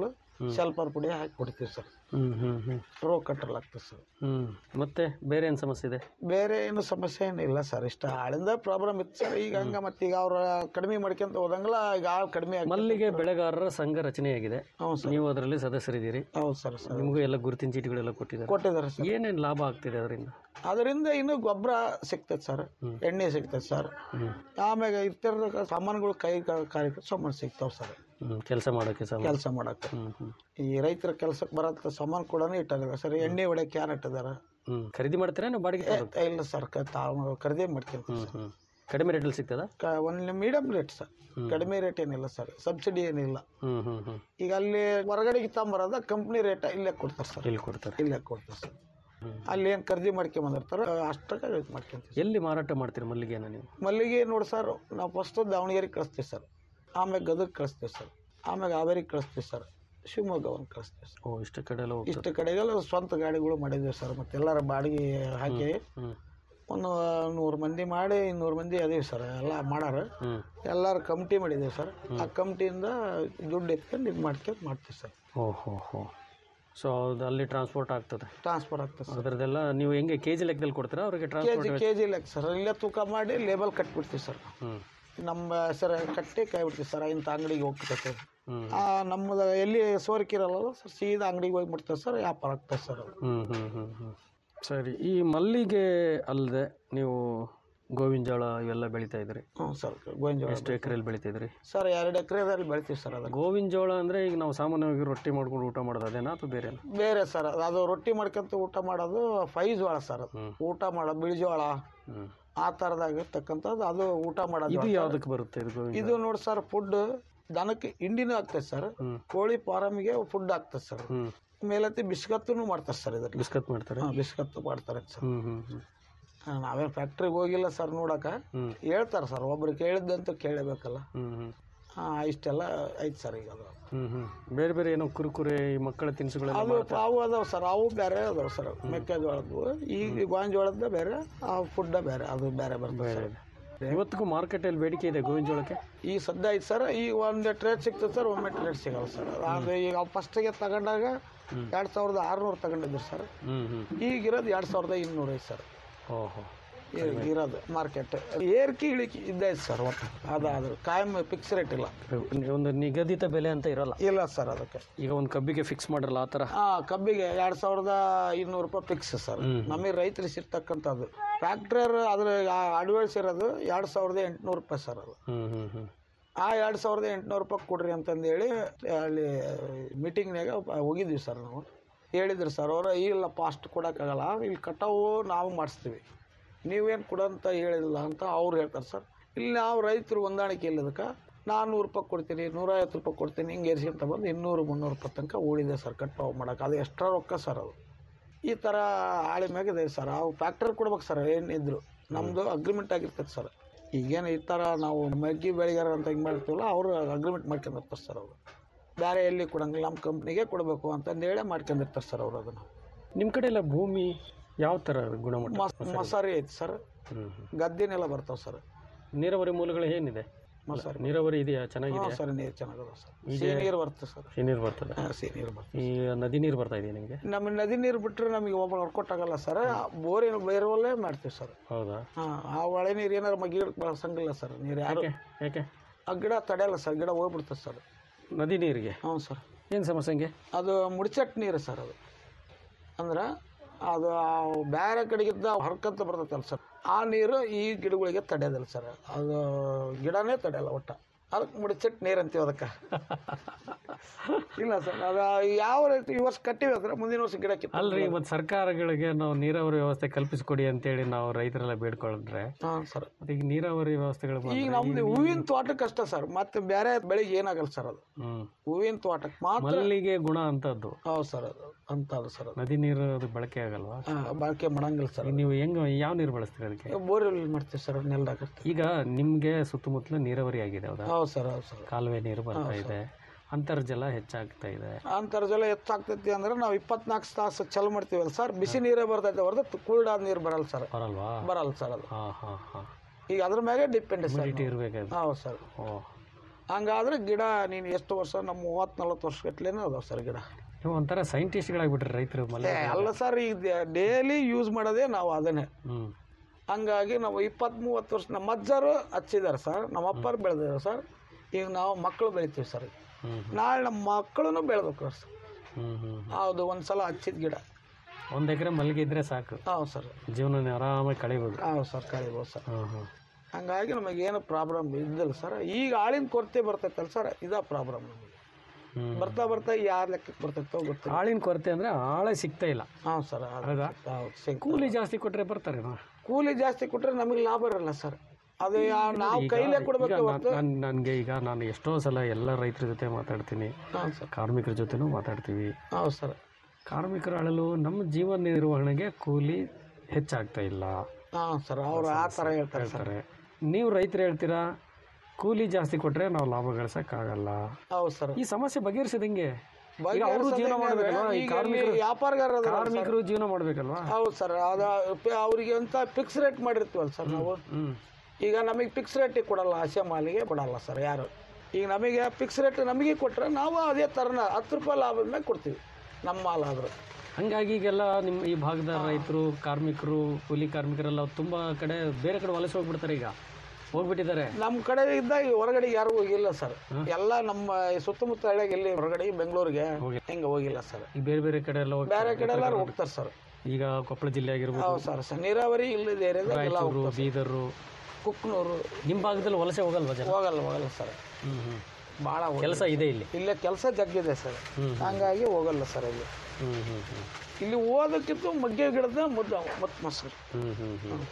ಸಲ್ಫರ್ ಪುಡಿ ಹಾಕಿ ಕೊಡ್ತೀವಿ ಸರ್ ಹ್ಞೂ ಹ್ಞೂ ಹ್ಞೂ ರೋಗ ಕಂಟ್ರೋಲ್ ಆಗ್ತದೆ ಸರ್ ಹ್ಞೂ ಮತ್ತೆ ಬೇರೆ ಏನು ಸಮಸ್ಯೆ ಇದೆ ಬೇರೆ ಏನು ಸಮಸ್ಯೆ ಏನಿಲ್ಲ ಸರ್ ಇಷ್ಟ ಆಳಿಂದ ಪ್ರಾಬ್ಲಮ್ ಇತ್ತು ಸರ್ ಈಗ ಹಂಗ ಮತ್ತೆ ಈಗ ಅವ್ರ ಕಡಿಮೆ ಮಾಡ್ಕೊಂತ ಹೋದಂಗಲ್ಲ ಈಗ ಆಳ್ ಕಡಿಮೆ ಆಗಿ ಮಲ್ಲಿಗೆ ಬೆಳೆಗಾರರ ಸಂಘ ರಚನೆಯಾಗಿದೆ ಹೌದು ಸರ್ ನೀವು ಅದರಲ್ಲಿ ಸದಸ್ಯರಿದ್ದೀರಿ ಹೌದು ಸರ್ ಸರ್ ನಿಮಗೂ ಎಲ್ಲ ಗುರುತಿನ ಚೀಟಿಗಳೆಲ್ಲ ಕೊಟ್ಟಿದ್ದಾರೆ ಕೊಟ್ಟಿದ್ದಾರೆ ಸರ್ ಏನೇನು ಲಾಭ ಆಗ್ತಿದೆ ಅದರಿಂದ ಅದರಿಂದ ಇನ್ನು ಗೊಬ್ಬರ ಸಿಗ್ತದೆ ಸರ್ ಎಣ್ಣೆ ಸಿಗ್ತದೆ ಸರ್ ಆಮ್ಯಾಗ ಇರ್ತಿರ್ದ ಸಾಮಾನುಗಳು ಕೈ ಕಾರ್ಯ ಸಾಮಾನು ಸಿಗ್ತಾವೆ ಸರ್ ಹ್ಞೂ ಕೆಲಸ ಮಾಡೋಕ್ಕೆ ಸಹ ಕೆಲಸ ಮಾಡಕ್ಕೆ ಹ್ಞೂ ಹ್ಞೂ ಈ ರೈತರ ಕೆಲಸಕ್ಕೆ ಬರತ್ತ ಸಾಮಾನು ಕೂಡ ಇಟ್ಟಿದ್ದಾರೆ ಸರ್ ಎಣ್ಣೆ ಹೊಡೆಯಕ್ಕೆ ಕ್ಯಾನ್ ಇಟ್ಟಿದ್ದಾರೆ ಹ್ಞೂ ಖರೀದಿ ಮಾಡ್ತೀರಾ ನೀವು ಬಾಡಿಗೆ ತಗೊಳ್ತೀರಾ? ಏ, ಇಲ್ಲ ಸರ್ ಕ- ತಾವು ಖರೀದಿ ಮಾಡ್ತೀನಿ ಹ್ಞೂ ಹ್ಞೂ ಕಡಿಮೆ ರೇಟಲ್ಲಿ ಸಿಗ್ತದಾ ಕ ಒಂದು ಮೀಡಿಯಂ ರೇಟ್ ಸರ್ ಕಡಿಮೆ ರೇಟ್ ಏನಿಲ್ಲ ಸರ್ ಸಬ್ಸಿಡಿ ಏನಿಲ್ಲ ಹ್ಞೂ ಹ್ಞೂ ಹ್ಞೂ ಈಗ ಅಲ್ಲಿ ಹೊರಗಡೆಗೆ ತಗೊಂಬರೋದ ಕಂಪ್ನಿ ರೇಟ್ ಇಲ್ಲೇ ಕೊಡ್ತಾರೆ ಸರ್ ಇಲ್ಲಿ ಕೊಡ್ತಾರೆ ಇಲ್ಲೇ ಕೊಡ್ತಾರೆ ಸರ್ ಅಲ್ಲಿ ಏನು ಖರೀದಿ ಮಾಡ್ಕೊಂಬಂದಿರ್ತಾರೋ ಅಷ್ಟಕ್ಕೆ ಇದು ಮಾಡ್ಕೊಂತೀವಿ ಎಲ್ಲಿ ಮಾರಾಟ ಮಾಡ್ತೀರಿ ಮಲ್ಲಿಗೆನ ನೀವು ಮಲ್ಲಿಗೆ ನೋಡಿ ಸರ್ ನಾವು ಫಸ್ಟ್ ದಾವಣಗೆರೆಗೆ ಕಳಿಸ್ತೀವಿ ಸರ್ ಆಮೇಲೆ ಗದಗ ಕಳಿಸ್ತೀವಿ ಸರ್ ಆಮೇಲೆ ಹಾವೇರಿಗೆ ಕಳಿಸ್ತೀವಿ ಸರ್ ಶಿವಮೊಗ್ಗ ಒಂದು ಕಳಿಸ್ತೀವಿ ಸರ್ ಓ ಇಷ್ಟು ಕಡೆ ಎಲ್ಲ ಹೋಗ್ತದೆ ಇಷ್ಟು ಕಡೆಗೆಲ್ಲ ಸ್ವಂತ ಗಾಡಿಗಳು ಮಾಡಿದ್ದೀವಿ ಸರ್ ಮತ್ತೆ ಎಲ್ಲರ ಬಾಡಿಗೆ ಹಾಕಿ ಹ್ಞೂ ಒಂದು ನೂರು ಮಂದಿ ಮಾಡಿ ಇನ್ನೂರು ಮಂದಿ ಅದೀವಿ ಸರ್ ಎಲ್ಲ ಮಾಡಾರ ಹ್ಞೂ ಎಲ್ಲರ ಕಮಿಟಿ ಮಾಡಿದ್ದೀವಿ ಸರ್ ಆ ಕಮಿಟಿಯಿಂದ ದುಡ್ಡು ಎತ್ಕೊಂಡು ಇದು ಮಾಡ್ಕೊಂಡು ಮಾಡ್ತೀವಿ ಸರ್ ಓ ಹೋ ಹೋ ಸೊ ಅದು ಅಲ್ಲಿ ಟ್ರಾನ್ಸ್ಪೋರ್ಟ್ ಆಗ್ತದೆ ಟ್ರಾನ್ಸ್ಫರ್ ಆಗ್ತದೆ ಸರ್ ಅದರದ್ದೆಲ್ಲ ನೀವು ಹೆಂಗೆ ಕೆ ಜಿ ಲೆಕ್ಕದಲ್ಲಿ ಕೊಡ್ತೀರಾ ಅವ್ರಿಗೆ K transport G K G ಲೆಕ್ಕ ಸರ್ ಇಲ್ಲೇ ತೂಕ ಮಾಡಿ ಲೇಬಲ್ ಕಟ್ಬಿಡ್ತೀವಿ ಸರ್ ಹ್ಞೂ ನಮ್ಮ ಹೆಸರು ಕಟ್ಟಿ ಕೈ ಬಿಡ್ತೀವಿ ಸರ್ ಇಂಥ ಅಂಗಡಿಗೆ ಹೋಗ್ತೈತೆ ಹ್ಞೂ ಆ, ನಮ್ಮದು ಎಲ್ಲಿ ಸೋರಿಕಿರಲ್ಲ ಸರ್ ಸೀದಾ ಅಂಗಡಿಗೆ ಹೋಗಿ ಬಿಡ್ತೇವೆ ಸರ್ ವ್ಯಾಪಾರ ಆಗ್ತದೆ ಸರ್ ಅದು ಹ್ಞೂ ಹ್ಞೂ ಹ್ಞೂ ಹ್ಞೂ ಸರಿ ಈ ಮಲ್ಲಿಗೆ ಅಲ್ಲದೆ ನೀವು ಗೋವಿನ ಜೋಳ ಇವೆಲ್ಲ ಬೆಳೀತಾ ಇದ್ರಿ ಹ್ಞೂ ಸರ್ ಗೋವಿನ ಜೋಳ ಎಷ್ಟು ಎಕರೆಯಲ್ಲಿ ಬೆಳೀತಿದ್ರಿ ಸರ್ ಎರಡು ಎಕರೆದಲ್ಲಿ ಬೆಳಿತೀವಿ ಸರ್ ಅದನ್ನು ಗೋವಿನ ಜೋಳ ಅಂದರೆ ಈಗ ನಾವು ಸಾಮಾನ್ಯವಾಗಿ ರೊಟ್ಟಿ ಮಾಡ್ಕೊಂಡು ಊಟ ಮಾಡೋದು ಅದೇನಾ ಅಥವಾ ಬೇರೆ ಬೇರೆ ಸರ್ ಅದು- ಅದು ರೊಟ್ಟಿ ಮಾಡ್ಕೊಂತ ಊಟ ಮಾಡೋದು ಫೈ ಜೋಳ ಸರ್ ಅದು ಊಟ ಮಾಡೋದು ಬಿಳಿ ಜೋಳ ಹ್ಞೂ ಆ ಥರದಾಗಿರ್ತಕ್ಕಂಥದ್ದು ಅದು ಊಟ ಮಾಡೋದು ಇದು ಜೋಳ. ಯಾವುದಕ್ಕೆ ಬರುತ್ತೆ ಇದು ಗೋವಿನ ಇದು ನೋಡಿ ಸರ್ ಫುಡ್ ದನಕ್ಕೆ ಹಿಂಡಿನೂ ಆಗ್ತದೆ ಸರ್ ಹ್ಮ್. ಕೋಳಿ ಫಾರಮಿಗೆ ಫುಡ್ ಆಗ್ತದೆ ಸರ್ ಹ್ಞೂ ಮೇಲತ್ತಿ ಬಿಸ್ಕತ್ತೂ ಮಾಡ್ತಾರೆ ಸರ್ ಇದರಲ್ಲಿ ಬಿಸ್ಕತ್ ಮಾಡ್ತಾರೆ ಹಾಂ ಬಿಸ್ಕತ್ತು ಮಾಡ್ತಾರೆ ಸರ್ ಹ್ಞೂ ಹ್ಞೂ ಹ್ಞೂ ಹಾ, ನಾವೇನು ಫ್ಯಾಕ್ಟ್ರಿಗೆ ಹೋಗಿಲ್ಲ ಸರ್ ನೋಡಕ್ಕೆ ಹ್ಞೂ ಹೇಳ್ತಾರೆ ಸರ್ ಒಬ್ರು ಕೇಳಿದ್ದಂತೂ ಕೇಳಬೇಕಲ್ಲ ಹ್ಞೂ ಹ್ಞೂ ಹಾಂ ಇಷ್ಟೆಲ್ಲ ಐತೆ ಸರ್ ಈಗ ಅದು ಹ್ಞೂ ಹ್ಞೂ ಬೇರೆ ಬೇರೆ ಏನೋ ಕುರುಕುರೆ ಈ ಮಕ್ಕಳ ತಿನಿಸುಗಳೆಲ್ಲ ಅದು ಅವು ಅದಾವೆ ಸರ್ ಅವು ಬೇರೆ ಅದಾವೆ ಸರ್ ಮೆಕ್ಕೆಜೋಳದ್ದು ಈಗ ಗೋವಿನ ಬೇರೆ ಆ ಫುಡ್ಡ ಬೇರೆ ಅದು ಬೇರೆ ಬರ್ತದೆ ಸರ್ ಇವತ್ತಿಗೂ ಮಾರ್ಕೆಟಲ್ಲಿ ಬೇಡಿಕೆ ಇದೆ ಗೋವಿನ ಜೋಳಕ್ಕೆ ಈ ಸದ್ಯ ಐತೆ ಸರ್ ಈಗ ಒಂದು ಟ್ರೇಡ್ ಸಿಗ್ತದೆ ಸರ್ ಒಮ್ಮೆ ಟ್ರೇಡ್ ಸಿಗಲ್ಲ ಸರ್ ಅದು ಈಗ ಫಸ್ಟಿಗೆ ತಗೊಂಡಾಗ ಎರಡು ಸಾವಿರದ ಆರುನೂರು ತಗೊಂಡಿದ್ರು ಸರ್ ಹ್ಞೂ ಹ್ಞೂ ಈಗಿರೋದು ಎರಡು ಸಾವಿರದ ಇನ್ನೂರು ಐತೆ ಸರ್ ಓಹೋ ಈಗ ಇರೋದು ಮಾರ್ಕೆಟ್ ಏರಿಕೆ ಇಳಿಕೆ ಇದ್ದೈತೆ ಸರ್ ಒಟ್ಟು ಅದಾದ್ರು ಕಾಯಂ ಫಿಕ್ಸ್ ರೇಟ್ ಇಲ್ಲ ಒಂದು ನಿಗದಿತ ಬೆಲೆ ಅಂತ ಇರಲ್ಲ ಇಲ್ಲ ಸರ್ ಅದಕ್ಕೆ ಈಗ ಒಂದು ಕಬ್ಬಿಗೆ ಫಿಕ್ಸ್ ಮಾಡಿರಲ್ಲ ಆ ಥರ ಆ ಕಬ್ಬಿಗೆ ಎರಡು ಸಾವಿರದ ಇನ್ನೂರು ರೂಪಾಯಿ ಫಿಕ್ಸ್ ಸರ್ ನಮಗೆ ರೈತರಿಗೆ ಸಿಗ್ತಕ್ಕಂಥದ್ದು ಟ್ರ್ಯಾಕ್ಟರ್ ಅದ್ರ ಅಡ್ವಾನ್ಸ್ ಇರೋದು ಎರಡು ಸಾವಿರದ ಎಂಟುನೂರು ರೂಪಾಯಿ ಸರ್ ಅದು ಹ್ಞೂ ಹ್ಞೂ ಹ್ಞೂ ಆ ಎರಡು ಸಾವಿರದ ಎಂಟುನೂರು ರೂಪಾಯಿ ಕೊಡ್ರಿ ಅಂತಂದೇಳಿ ಅಲ್ಲಿ ಮೀಟಿಂಗ್ನಾಗ ಹೋಗಿದ್ವಿ ಸರ್ ನಾವು ಹೇಳಿದ್ರು ಸರ್ ಅವರು ಇಲ್ಲಪ್ಪ ಅಷ್ಟು ಕೊಡೋಕ್ಕಾಗಲ್ಲ ಇಲ್ಲಿ ಕಟಾವು ನಾವು ಮಾಡಿಸ್ತೀವಿ ನೀವೇನು ಕೊಡಂತ ಹೇಳಿಲ್ಲ ಅಂತ ಅವ್ರು ಹೇಳ್ತಾರೆ ಸರ್ ಇಲ್ಲಿ ನಾವು ರೈತರು ಹೊಂದಾಣಿಕೆ ಇಲ್ಲದಕ್ಕೆ ನಾನ್ನೂರು ರೂಪಾಯಿ ಕೊಡ್ತೀನಿ ನೂರೈವತ್ತು ರೂಪಾಯಿ ಕೊಡ್ತೀನಿ ಹಿಂಗೆ ಏರ್ಸ್ಕೊಂತ ಬಂದು ಇನ್ನೂರು ಮುನ್ನೂರು ರೂಪಾಯಿ ತನಕ ಉಳಿದೆ ಸರ್ ಕಟಾವು ಮಾಡೋಕೆ ಅದು ಎಕ್ಸ್ಟ್ರಾ ರೊಕ್ಕ ಸರ್ ಅದು ಈ ಥರ ಹಾಳಿ ಮ್ಯಾಗ ಇದೆ ಸರ್ ಅವು ಫ್ಯಾಕ್ಟರ್ ಕೊಡ್ಬೇಕು ಸರ್ ಏನಿದ್ರು ನಮ್ಮದು ಅಗ್ರಿಮೆಂಟ್ ಆಗಿರ್ತದೆ ಸರ್ ಈಗೇನು ಈ ಥರ ನಾವು ಮಗ್ಗಿ ಬೆಳೆಗಾರ ಅಂತ ಹಿಂಗೆ ಮಾಡ್ತೀವಲ್ಲ ಅವರು ಅಗ್ರಿಮೆಂಟ್ ಮಾಡ್ಕೊಂಡಿರ್ತಾರೆ ಸರ್ ಅವರು ಬೇರೆ ಎಲ್ಲಿ ಕೊಡಂಗಿಲ್ಲ ನಮ್ಮ ಕಂಪ್ನಿಗೆ ಕೊಡಬೇಕು ಅಂತಂದೇಳಿ ಮಾಡ್ಕೊಂಡಿರ್ತಾರೆ ಸರ್ ಅವರು ಅದನ್ನು ನಿಮ್ಮ ಕಡೆ ಎಲ್ಲ ಭೂಮಿ ಯಾವ ಥರ ಗುಣಮಟ್ಟ ಮಸ್ ಮಸಾರಿ ಐತೆ ಸರ್ ಹ್ಞೂ ಹ್ಞೂ ಗದ್ದೆನೆಲ್ಲ ಬರ್ತಾವೆ ಸರ್ ನೀರಾವರಿ ಮೂಲಗಳು ಏನಿದೆ ಮಸಾರಿ ನೀರಾವರಿ ಇದೆಯಾ ಹಾಂ ಚೆನ್ನಾಗಿದೆ ಸರ್ ನೀರು ಚೆನ್ನಾಗದ ಸರ್ ಸಿಹಿ ನೀರು ಬರ್ತದೆ ಸರ್ ಸಿಹಿ ನೀರು ಬರ್ತದೆ ಹಾಂ ಸಿಹಿ ನೀರು ಬರ್ತದೆ ಈ ನದಿ ನೀರು ಬರ್ತಾ ಇದೆಯಾ ನಿಮಗೆ ನಮ್ಮ ನದಿ ನೀರು ಬಿಟ್ಟರೆ ನಮಗೆ ಒಬ್ಬ ಹೊರ್ಕೊಟ್ಟಾಗಲ್ಲ ಸರ್ ಬೋರಿನ ಬೇರೆವಲ್ಲೇ ಮಾಡ್ತೀವಿ ಸರ್ ಹೌದಾ ಹಾಂ ಆ ಒಳೆ ನೀರು ಏನಾರು ಮ ಗಿಡಕ್ಕೆ ಬಳಸಂಗಿಲ್ಲ ಸರ್ ನೀರು ಯಾರು ಯಾಕೆ ಯಾಕೆ ಆ ಗಿಡ ತಡೆಯಲ್ಲ ಸರ್ ಗಿಡ ಹೋಗ್ಬಿಡ್ತದೆ ಸರ್ ನದಿ ನೀರಿಗೆ ಹ್ಞೂ ಸರ್ ಏನು ಸಮಸ್ಯೆ ಹಂಗೆ ಅದು ಮುಡ್ಚಟ್ ನೀರು ಸರ್ ಅದು ಅಂದ್ರೆ ಅದು ಆ ಬೇರೆ ಕಡೆಗಿದ್ದ ಹರ್ಕಂತ ಬರ್ತೈತಲ್ಲ ಸರ್ ಆ ನೀರು ಈ ಗಿಡಗಳಿಗೆ ತಡೆಯೋದಿಲ್ಲ ಸರ್ ಅದು ಗಿಡನೇ ತಡೆಯಲ್ಲ ಒಟ್ಟು ಅದಕ್ಕೆ ಮುಡಿಚಟ್ ನೀರು ಅಂತೀವಿ ಅದಕ್ಕೆ ಇಲ್ಲ ಸರ್ ಅದು ಯಾವ ರೀತಿ ಈ ವರ್ಷ ಕಟ್ಟಿವಿ ಅಂದ್ರೆ ಮುಂದಿನ ವರ್ಷ ಗಿಡ ಕಿತ್ತ ಅಲ್ರಿ ಮತ್ತು ಸರ್ಕಾರಗಳಿಗೆ ನಾವು ನೀರಾವರಿ ವ್ಯವಸ್ಥೆ ಕಲ್ಪಿಸಿಕೊಡಿ ಅಂತೇಳಿ ನಾವು ರೈತರೆಲ್ಲ ಬೇಡ್ಕೊಂಡ್ರೆ ಹಾಂ ಸರ್ ಮತ್ತೆ ಈಗ ನೀರಾವರಿ ವ್ಯವಸ್ಥೆಗಳು ಈಗ ನಮ್ದು ಹೂವಿನ ತೋಟಕ್ಕೆ ಅಷ್ಟೇ ಸರ್ ಮತ್ತೆ ಬೇರೆ ಬೆಳೆಗೆ ಏನಾಗಲ್ಲ ಸರ್ ಅದು ಹ್ಮ್ ಹೂವಿನ ತೋಟಕ್ಕೆ ಮಾತ್ರ ಮಲ್ಲಿಗೆ ಗುಣ ಅಂತದ್ದು ಹೌದು ಸರ್ ಅದು ಅಂತ ಅದು ಸರ್ ಅದು ನದಿ ನೀರು ಅದು ಬಳಕೆ ಆಗಲ್ವಾ ಹಾಂ ಬಳಕೆ ಮಾಡಂಗಿಲ್ಲ ಸರ್ ಈಗ ನೀವು ಹೆಂಗ ಯಾವ ನೀರು ಬಳಸ್ತೀರಿ ಅದಕ್ಕೆ ಬೋರ್ವೆಲ್ ಮಾಡ್ತೀವಿ ಸರ್ ನೆಲದಾಗ ಈಗ ನಿಮ್ಗೆ ಸುತ್ತಮುತ್ತಲು ನೀರಾವರಿ ಆಗಿದೆ ಹೌದಾ ಹೌದು ಸರ್ ಹೌದು ಸರ್ ಕಾಲುವೆ ನೀರು ಬರ್ತಾ ಇದೆ ಅಂತರ್ಜಲ ಹೆಚ್ಚಾಗ್ತಾ ಇದೆ ಅಂತರ್ಜಲ ಹೆಚ್ಚಾಗ್ತೈತಿ ಅಂದ್ರೆ ನಾವು ಇಪ್ಪತ್ನಾಲ್ಕು ತಾಸು ಚಲ್ ಮಾಡ್ತೀವಲ್ಲ ಸರ್ ಬಿಸಿ ನೀರೇ ಬರ್ತೈತೆ ಹೊರತು ಕೂಲ್ಡಾದ ನೀರು ಬರಲ್ಲ ಸರ್ ಬರಲ್ವಾ ಬರಲ್ಲ ಸರ್ ಅದು ಹಾ ಹಾ ಹಾ ಈಗ ಅದ್ರ ಮ್ಯಾಗೆ ಡಿಪೆಂಡ್ ಸರ್ ಇಟಿ ಇರ್ಬೇಕಾದ್ರೆ ಹೌದು ಸರ್ ಓ ಹಂಗಾದ್ರೆ ಗಿಡ ನೀನು ಎಷ್ಟು ವರ್ಷ ನಮ್ಮ ಮೂವತ್ತು ನಲ್ವತ್ತು ವರ್ಷ ಗಟ್ಲೆನೇ ಅದಾವೆ ಸರ್ ಗಿಡ ನೀವು ಒಂಥರ ಸೈಂಟಿಸ್ಟ್ಗಳಾಗ್ಬಿಟ್ರೆ ರೈತರು ಮಲ್ಲ ಏ, ಅಲ್ಲ ಸರ್ ಈಗ ಡೈಲಿ ಯೂಸ್ ಮಾಡೋದೇ ನಾವು ಅದನ್ನೇ ಹ್ಞೂ ಹಂಗಾಗಿ ನಾವು ಇಪ್ಪತ್ತ್ ಮೂವತ್ತು ವರ್ಷ ನಮ್ಮ ಅಜ್ಜರು ಹಚ್ಚಿದ್ದಾರೆ ಸರ್ ನಮ್ಮ ಅಪ್ಪರು ಬೆಳೆದಿದ್ದಾರೆ ಸರ್ ಈಗ ನಾವು ಮಕ್ಕಳು ಬೆಳಿತೀವಿ ಸರ್ ಹ್ಞೂ ನಾಳೆ ನಮ್ಮ ಮಕ್ಕಳು ಬೆಳೆಬೇಕು ಸರ್ ಹ್ಞೂ ಹ್ಞೂ ಹೌದು ಒಂದು ಸಲ ಹಚ್ಚಿದ ಗಿಡ ಒಂದು ಎಕರೆ ಮಲ್ಲಿಗೆ ಇದ್ರೆ ಸಾಕು ಹೌದು ಸರ್ ಜೀವನ ಆರಾಮಾಗಿ ಕಳಿಬೋದು ಹೌದು ಸರ್ ಕಳಿಬೋದು ಸರ್ ಹಾಂ ಹಾಂ ಹಂಗಾಗಿ ನಮಗೇನು ಪ್ರಾಬ್ಲಮ್ ಇದ್ದಿಲ್ಲ ಸರ್ ಈಗ ಆಳಿನ ಕೊರತೆ ಬರ್ತೈತಲ್ಲ ಸರ್ ಇದ ಪ್ರಾಬ್ಲಮ್ ನಮಗೆ ಹ್ಞೂ ಬರ್ತಾ ಬರ್ತಾ ಯಾರ ಲೆಕ್ಕಕ್ಕೆ ಬರ್ತೈತೋ ಗೊತ್ತಿಲ್ಲ ಆಳಿನ ಕೊರತೆ ಅಂದರೆ ಆಳೇ ಸಿಗ್ತಾ ಇಲ್ಲ ಹಾಂ ಸರ್ ಹೌದಾ? ಹೌದು ಸಿಗ್ತದೆ. ಕೂಲಿ ಜಾಸ್ತಿ ಕೊಟ್ಟರೆ ಬರ್ತಾರೆ ಕೂಲಿ ಜಾಸ್ತಿ ಕೊಟ್ಟರೆ ನಮಗೆ ಲಾಭ ಇರಲ್ಲ ಸರ್ ಅದು ಯಾ- ನಾವು ಕೈಲೇ ಕೊಡ್ಬೇಕು ಹೊರ್ತು ನನಗೆ ಈಗ ನಾನು ಎಷ್ಟೋ ಸಲ ಎಲ್ಲ ರೈತರ ಜೊತೆ ಮಾತಾಡ್ತೀನಿ ಹಾಂ ಸರ್ ಕಾರ್ಮಿಕರ ಜೊತೆನೂ ಮಾತಾಡ್ತೀವಿ ಹೌದು ಸರ್ ಕಾರ್ಮಿಕರ ಅಳಲು ನಮ್ಮ ಜೀವನ ನಿರ್ವಹಣೆಗೆ ಕೂಲಿ ಹೆಚ್ಚಾಗ್ತಾ ಇಲ್ಲ ಹಾಂ ಸರ್ ಅವ್ರು ಆ ಥರ ಹೇಳ್ತಾರೆ ಸರ್ ಹೇಳ್ತಾರೆ ನೀವು ರೈತರು ಹೇಳ್ತೀರಾ ಕೂಲಿ ಜಾಸ್ತಿ ಕೊಟ್ಟರೆ ನಾವು ಲಾಭ ಗಳಿಸೋಕ್ಕಾಗಲ್ಲ ಹೌದು ಸರ್ ಈ ಸಮಸ್ಯೆ ಬಗೆಹರಿಸಿದಂಗೆ ಈಗ ಅವರು ಜೀವನ ಮಾಡ್ಬೇಕಲ್ವಾ ಈ ಈಗ ಕಾರ್ಮಿಕರು ವ್ಯಾಪಾರಗಾರ ಕಾರ್ಮಿಕರು ಜೀವನ ಮಾಡ್ಬೇಕಲ್ವಾ ಹೌದು ಸರ್ ಅದ ಪ- ಅವ್ರಿಗೆ ಅಂತ ಫಿಕ್ಸ್ ರೇಟ್ ಮಾಡಿರ್ತೀವಲ್ಲ ಸರ್ ನಾವು ಹ್ಮ್ ಈಗ ನಮಗೆ ಫಿಕ್ಸ್ ರೇಟಿಗೆ ಕೊಡಲ್ಲ ಹಸೆ ಮಾಲಿಗೆ ಕೊಡಲ್ಲ ಸರ್ ಯಾರು ಈಗ ನಮಗೆ ಫಿಕ್ಸ್ ರೇಟ್ ನಮಗೆ ಕೊಟ್ಟರೆ ನಾವು ಅದೇ ಥರನ ಹತ್ತು ರೂಪಾಯಿ ಲಾಭದ ಮೇಲೆ ಕೊಡ್ತೀವಿ ನಮ್ಮ ಮಾಲ್ ಆದರೂ ಹಂಗಾಗಿ ಈಗೆಲ್ಲ ನಿಮ್ಮ ಈ ಭಾಗದ ರೈತರು ಕಾರ್ಮಿಕರು ಕೂಲಿ ಕಾರ್ಮಿಕರೆಲ್ಲ ತುಂಬಾ ಕಡೆ ಬೇರೆ ಕಡೆ ವಲಸೆ ಹೋಗ್ಬಿಡ್ತಾರೆ ಈಗ ಹೋಗ್ಬಿಟ್ಟಿದ್ದಾರೆ ನಮ್ಮ ಕಡೆ ಇದ್ದ ಈ ಹೊರಗಡೆ ಯಾರು ಹೋಗಿಲ್ಲ ಸರ್ ಎಲ್ಲ ನಮ್ಮ ಈ ಸುತ್ತಮುತ್ತ ಹಳ್ಳಿಗೆ ಎಲ್ಲಿ ಹೊರಗಡೆ ಬೆಂಗಳೂರಿಗೆ ಹಿಂಗೆ ಹೋಗಿಲ್ಲ ಸರ್ ಈಗ ಬೇರೆ ಬೇರೆ ಕಡೆ ಎಲ್ಲ ಹೋಗ್ತಾರೆ. ಬೇರೆ ಕಡೆ ಎಲ್ಲರೂ ಹೋಗ್ತಾರೆ ಸರ್ ಈಗ ಕೊಪ್ಪಳ ಜಿಲ್ಲೆ ಆಗಿರ್ಬೋದು ಹೌದು ಸರ್ ಸರ್ ನೀರಾವರಿ ಇಲ್ಲದ ಏರಿಯಾದಾಗ ಎಲ್ಲ ರಾಯಚೂರು ಹೋಗ್ತಾರೆ ಬೀದರು ಕುಕ್ನೂರು ನಿಮ್ಮ ಭಾಗದಲ್ಲಿ ವಲಸೆ ಹೋಗಲ್ವಾ ಜನ ಹೋಗಲ್ಲ ಹೋಗಲ್ಲ ಸರ್ ಹ್ಮ್ ಹ್ಮ್ ಭಾಳ ಕೆಲಸ ಇದೆ ಇಲ್ಲಿ ಇಲ್ಲೇ ಕೆಲಸ ಜಗ್ಗಿದೆ ಸರ್ ಹಂಗಾಗಿ ಹೋಗಲ್ಲ ಸರ್ ಇಲ್ಲಿ ಹ್ಮ್ ಹ್ಮ್ ಹ್ಮ್ ಇಲ್ಲಿ ಓದಕ್ಕಿಂತ ಮಗ್ಗೆ ಗಿಡದ ಮುದ್ದ ಮತ್ತು ಮೊಸರು ಹ್ಮ್ ಹ್ಮ್ ಹ್ಮ್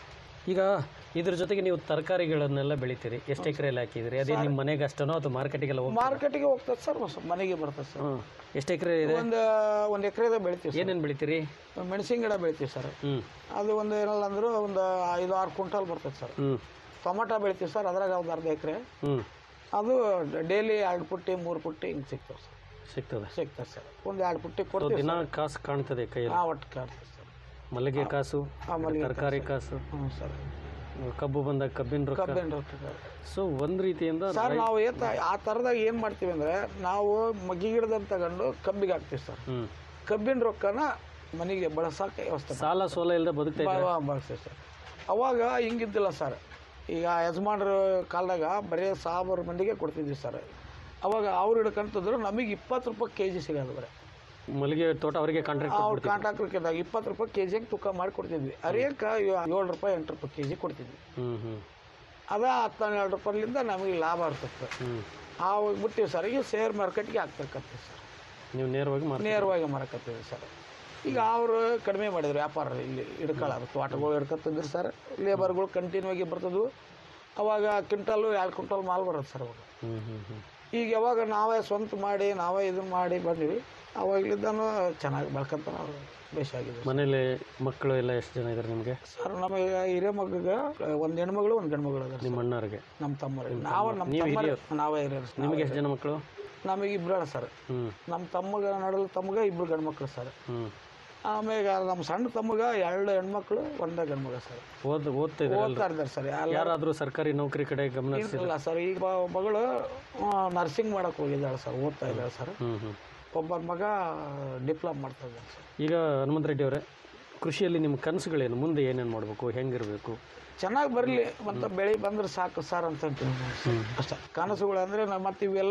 ಈಗ ಇದ್ರ ಜೊತೆಗೆ ನೀವು ತರಕಾರಿಗಳನ್ನೆಲ್ಲ ಬೆಳಿತೀರಿ ಎಷ್ಟು ಎಕರೆಯಲ್ಲಿ ಹಾಕಿದಿರಿ ಅದೇ ನಿಮ್ಮ ಮನೆಗೆ ಅಷ್ಟನೋ ಅಥವಾ ಮಾರ್ಕೆಟಿಗೆಲ್ಲ ಹೋಗಿ ಮಾರ್ಕೆಟಿಗೆ ಹೋಗ್ತದೆ ಸರ್ ಹೊಸ ಮನೆಗೆ ಬರ್ತದೆ ಸರ್ ಹ್ಮ್ ಎಷ್ಟು ಎಕರೆ ಇದೆ ಒಂದು ಒಂದು ಎಕರೆದಾಗ ಬೆಳಿತೀವಿ ಸರ್ ಏನೇನು ಬೆಳಿತೀರಿ ಮೆಣಸಿನ ಗಿಡ ಬೆಳಿತೀವಿ ಸರ್ ಹ್ಮ್ ಅದು ಒಂದು ಏನಿಲ್ಲ ಅಂದರೂ ಒಂದು ಐದು ಆರು ಕ್ವಿಂಟಲ್ ಬರ್ತದೆ ಸರ್ ಹ್ಮ್ ಟೊಮಾಟೊ ಬೆಳಿತೀವಿ ಸರ್ ಅದ್ರಾಗ ಒಂದು ಅರ್ಧ ಎಕರೆ ಹ್ಮ್ ಅದು ಡೈಲಿ ಎರಡು ಪುಟ್ಟಿ ಮೂರು ಪುಟ್ಟಿ ಹಿಂಗೆ ಸಿಗ್ತವೆ ಸರ್ ಸಿಗ್ತದೆ ಸಿಗ್ತದೆ ಸರ್ ಒಂದು ಎರಡು ಪುಟ್ಟಿ ಸೊ ಕೊಡ್ತೀವಿ ದಿನ ಕಾಸು ಕಾಣ್ತದೆ ಕೈಯಲ್ಲಿ ಹಾಂ ಒಟ್ಟು ಕಾಡ್ತೀವಿ ಸರ್ ಮಲ್ಲಿಗೆ ಕಾಸು ಆ ಮಲ್ಲಿಗೆ ತರಕಾರಿ ಕಾಸು ಹ್ಞೂ ಸರ್ ಕಬ್ಬು ಬಂದಾಗ ಕಬ್ಬಿನ ರೊಕ್ಕ ಕಬ್ಬಿನ ರೊಟ್ಟಿ ಸರ್ ಸೊ ಒಂದ್ ರೀತಿಯಿಂದ ಸರ್ ನಾವು ಏತ ಆ ಥರದಾಗ ಏನು ಮಾಡ್ತೀವಿ ಅಂದರೆ ನಾವು ಮಗ್ಗಿ ಗಿಡದಂತ ತಗೊಂಡು ಕಬ್ಬಿಗೆ ಹಾಕ್ತೀವಿ ಸರ್ ಹ್ಮ್ ಕಬ್ಬಿನ ರೊಕ್ಕನ ಮನೆಗೆ ಬಳಸೋಕೆ ವ್ಯವಸ್ಥೆ ಸಾಲ ಸೋಲ ಇಲ್ಲದೆ ಬದುಕ್ತಾ ಇದ್ದಾರೆ ಬಾ- ಬಳಸ್ತೀವಿ ಸರ್ ಅವಾಗ ಹಿಂಗಿದ್ದಿಲ್ಲ ಸರ್ ಈಗ ಯಜಮಾನ್ರ ಕಾಲದಾಗ ಬರೀ ಸಾವಿರ ಮಂದಿಗೆ ಕೊಡ್ತಿದ್ವಿ ಸರ್ ಅವಾಗ ಅವ್ರು ಹಿಡ್ಕೊಂತಿದ್ರು ನಮಗೆ ಇಪ್ಪತ್ತು ರೂಪಾಯಿ ಕೆ ಜಿ ಸಿಗೋದು ಬರೀ ಮಲ್ಲಿಗೆ ತೋಟ ಅವರಿಗೆ ಕಾಂಟ್ರಾಕ್ಟ್ ಅವ್ರು ಕಾಂಟ್ರಾಕ್ಟ್ರಿದ್ದಾಗ ಇಪ್ಪತ್ತು ರೂಪಾಯಿ ಕೆ ಜಿಗೆ ತೂಕ ಮಾಡಿ ಕೊಡ್ತಿದ್ವಿ ಅರಿಯಕ್ಕ ಏಳು ರೂಪಾಯಿ ಎಂಟು ರೂಪಾಯಿ ಕೆ ಜಿ ಕೊಡ್ತಿದ್ವಿ ಹ್ಮ್ ಹ್ಮ್ ಅದ ಹತ್ತು ಹನ್ನೆರಡು ರೂಪಾಯಿಲಿಂದ ನಮಗೆ ಲಾಭ ಇರ್ತದೆ ಹ್ಮ್ ಆವಾಗ ಬಿಟ್ಟಿವಿ ಸರ್ ಈಗ ಶೇರ್ ಮಾರ್ಕೆಟ್ಗೆ ಹಾಕ್ತಿರ್ಕತ್ತೀವಿ ಸರ್ ನೀವು ನೇರವಾಗಿ ಮಾರ್ಕೆಟ್ ನೇರವಾಗಿ ಮಾರಕತ್ತೀವಿ ಸರ್ ಈಗ ಅವರು ಕಡಿಮೆ ಮಾಡಿದ್ರು ವ್ಯಾಪಾರ ಇಲ್ಲಿ ಹಿಡ್ಕೊಳ್ಳೋದು ತೋಟಗಳು ಹಿಡ್ಕೊತಿದ್ರು ಸರ್ ಲೇಬರ್ಗಳು ಕಂಟಿನ್ಯೂ ಆಗಿ ಬರ್ತದ್ವು ಅವಾಗ ಕ್ವಿಂಟಲು ಎರಡು ಕ್ವಿಂಟಲ್ ಮಾಲ್ ಬರೋದು ಸರ್ ಅವಾಗ ಹ್ಮ್ ಹ್ಮ್ ಹ್ಮ್ ಈಗ ಯಾವಾಗ ನಾವೇ ಸ್ವಂತ ಮಾಡಿ ನಾವೇ ಇದನ್ನ ಮಾಡಿ ಬಂದ್ವಿ ಅವಾಗ್ಲಿದ್ದಾನು ಚೆನ್ನಾಗಿ ಬೆಳ್ಕೊಂತ ನಾವು ಬೇಸಾಗಿದ್ವಿ ಮನೇಲಿ ಮಕ್ಕಳು ಎಲ್ಲ ಎಷ್ಟು ಜನ ಇದ್ದಾರೆ ನಿಮಗೆ ಸರ್ ನಮಗೆ ಹಿರಿಯ ಮಗಗೆ ಒಂದು ಹೆಣ್ಮಗಳು ಒಂದು ಗಂಡು ಮಗಳು ಅದಾರ ನಿಮ್ಮ ಅಣ್ಣವ್ರಿಗೆ ನಮ್ಮ ತಮ್ಮರು ನಾವು ನಮ್ಮ ನೀವು ತಮ್ಮರು ಹಿರಿಯರು? ನಾವೇ ಹಿರಿಯರು ಸರ್. ನಿಮಗೆ ಎಷ್ಟು ಜನ ಮಕ್ಕಳು ನಮಗೆ ಇಬ್ಬರು ಸರ್ ಹ್ಮ್ ನಮ್ಮ ತಮ್ಮಗ ನಡಲು ತಮ್ಮಗ ಇಬ್ಬರು ಗಂಡು ಮಕ್ಕಳು ಸರ್ ಹ್ಮ್ ಆಮೇಲೆ ನಮ್ಮ ಸಣ್ಣ ತಮ್ಮಗ ಎರಡು ಹೆಣ್ಮಕ್ಳು ಒಂದೇ ಗಂಡು ಮಗ ಸರ್ ಓದ್ ಓದ್ತಾ ಇದ್ದಾರೆ ಓದ್ತಾ ಇದ್ದಾರೆ ಸರ್ ಎಲ್ಲ ಯಾರಾದ್ರೂ ಸರ್ಕಾರಿ ನೌಕರಿ ಕಡೆ ಗಮನ ಹರಿಸಿದ್ರ? ಇಲ್ಲ ಸರ್ ಈಗ ಬ- ಮಗಳು ನರ್ಸಿಂಗ್ ಮಾಡಕ್ಕೆ ಹೋಗಿದ್ದಾಳೆ ಸರ್ ಓದ್ತಾ ಇದ್ದಾಳೆ ಸರ್ ಹ್ಮ್ ಹ್ಮ್ ಒಬ್ಬ ಮಗ ಡಿಪ್ಲೊಮ್ ಮಾಡ್ತಾ ಇದ್ದಾನೆ ಸರ್ ಈಗ ಹನುಮಂತ ರೆಡ್ಡಿ ಅವರೇ ಕೃಷಿಯಲ್ಲಿ ನಿಮ್ಮ ಕನಸುಗಳೇನು ಮುಂದೆ ಏನೇನು ಮಾಡಬೇಕು ಹೆಂಗಿರಬೇಕು ಚೆನ್ನಾಗಿ ಬರಲಿ ಮತ್ತು ಬೆಳೆ ಬಂದ್ರೆ ಸಾಕು ಸರ್ ಅಂತ ಅಂತೀನಿ ನಾನು ಸರ್. ಅಷ್ಟೇ ಕನಸುಗಳು ಅಂದರೆ ನಮ್ಮ ಮತ್ತು ಇವೆಲ್ಲ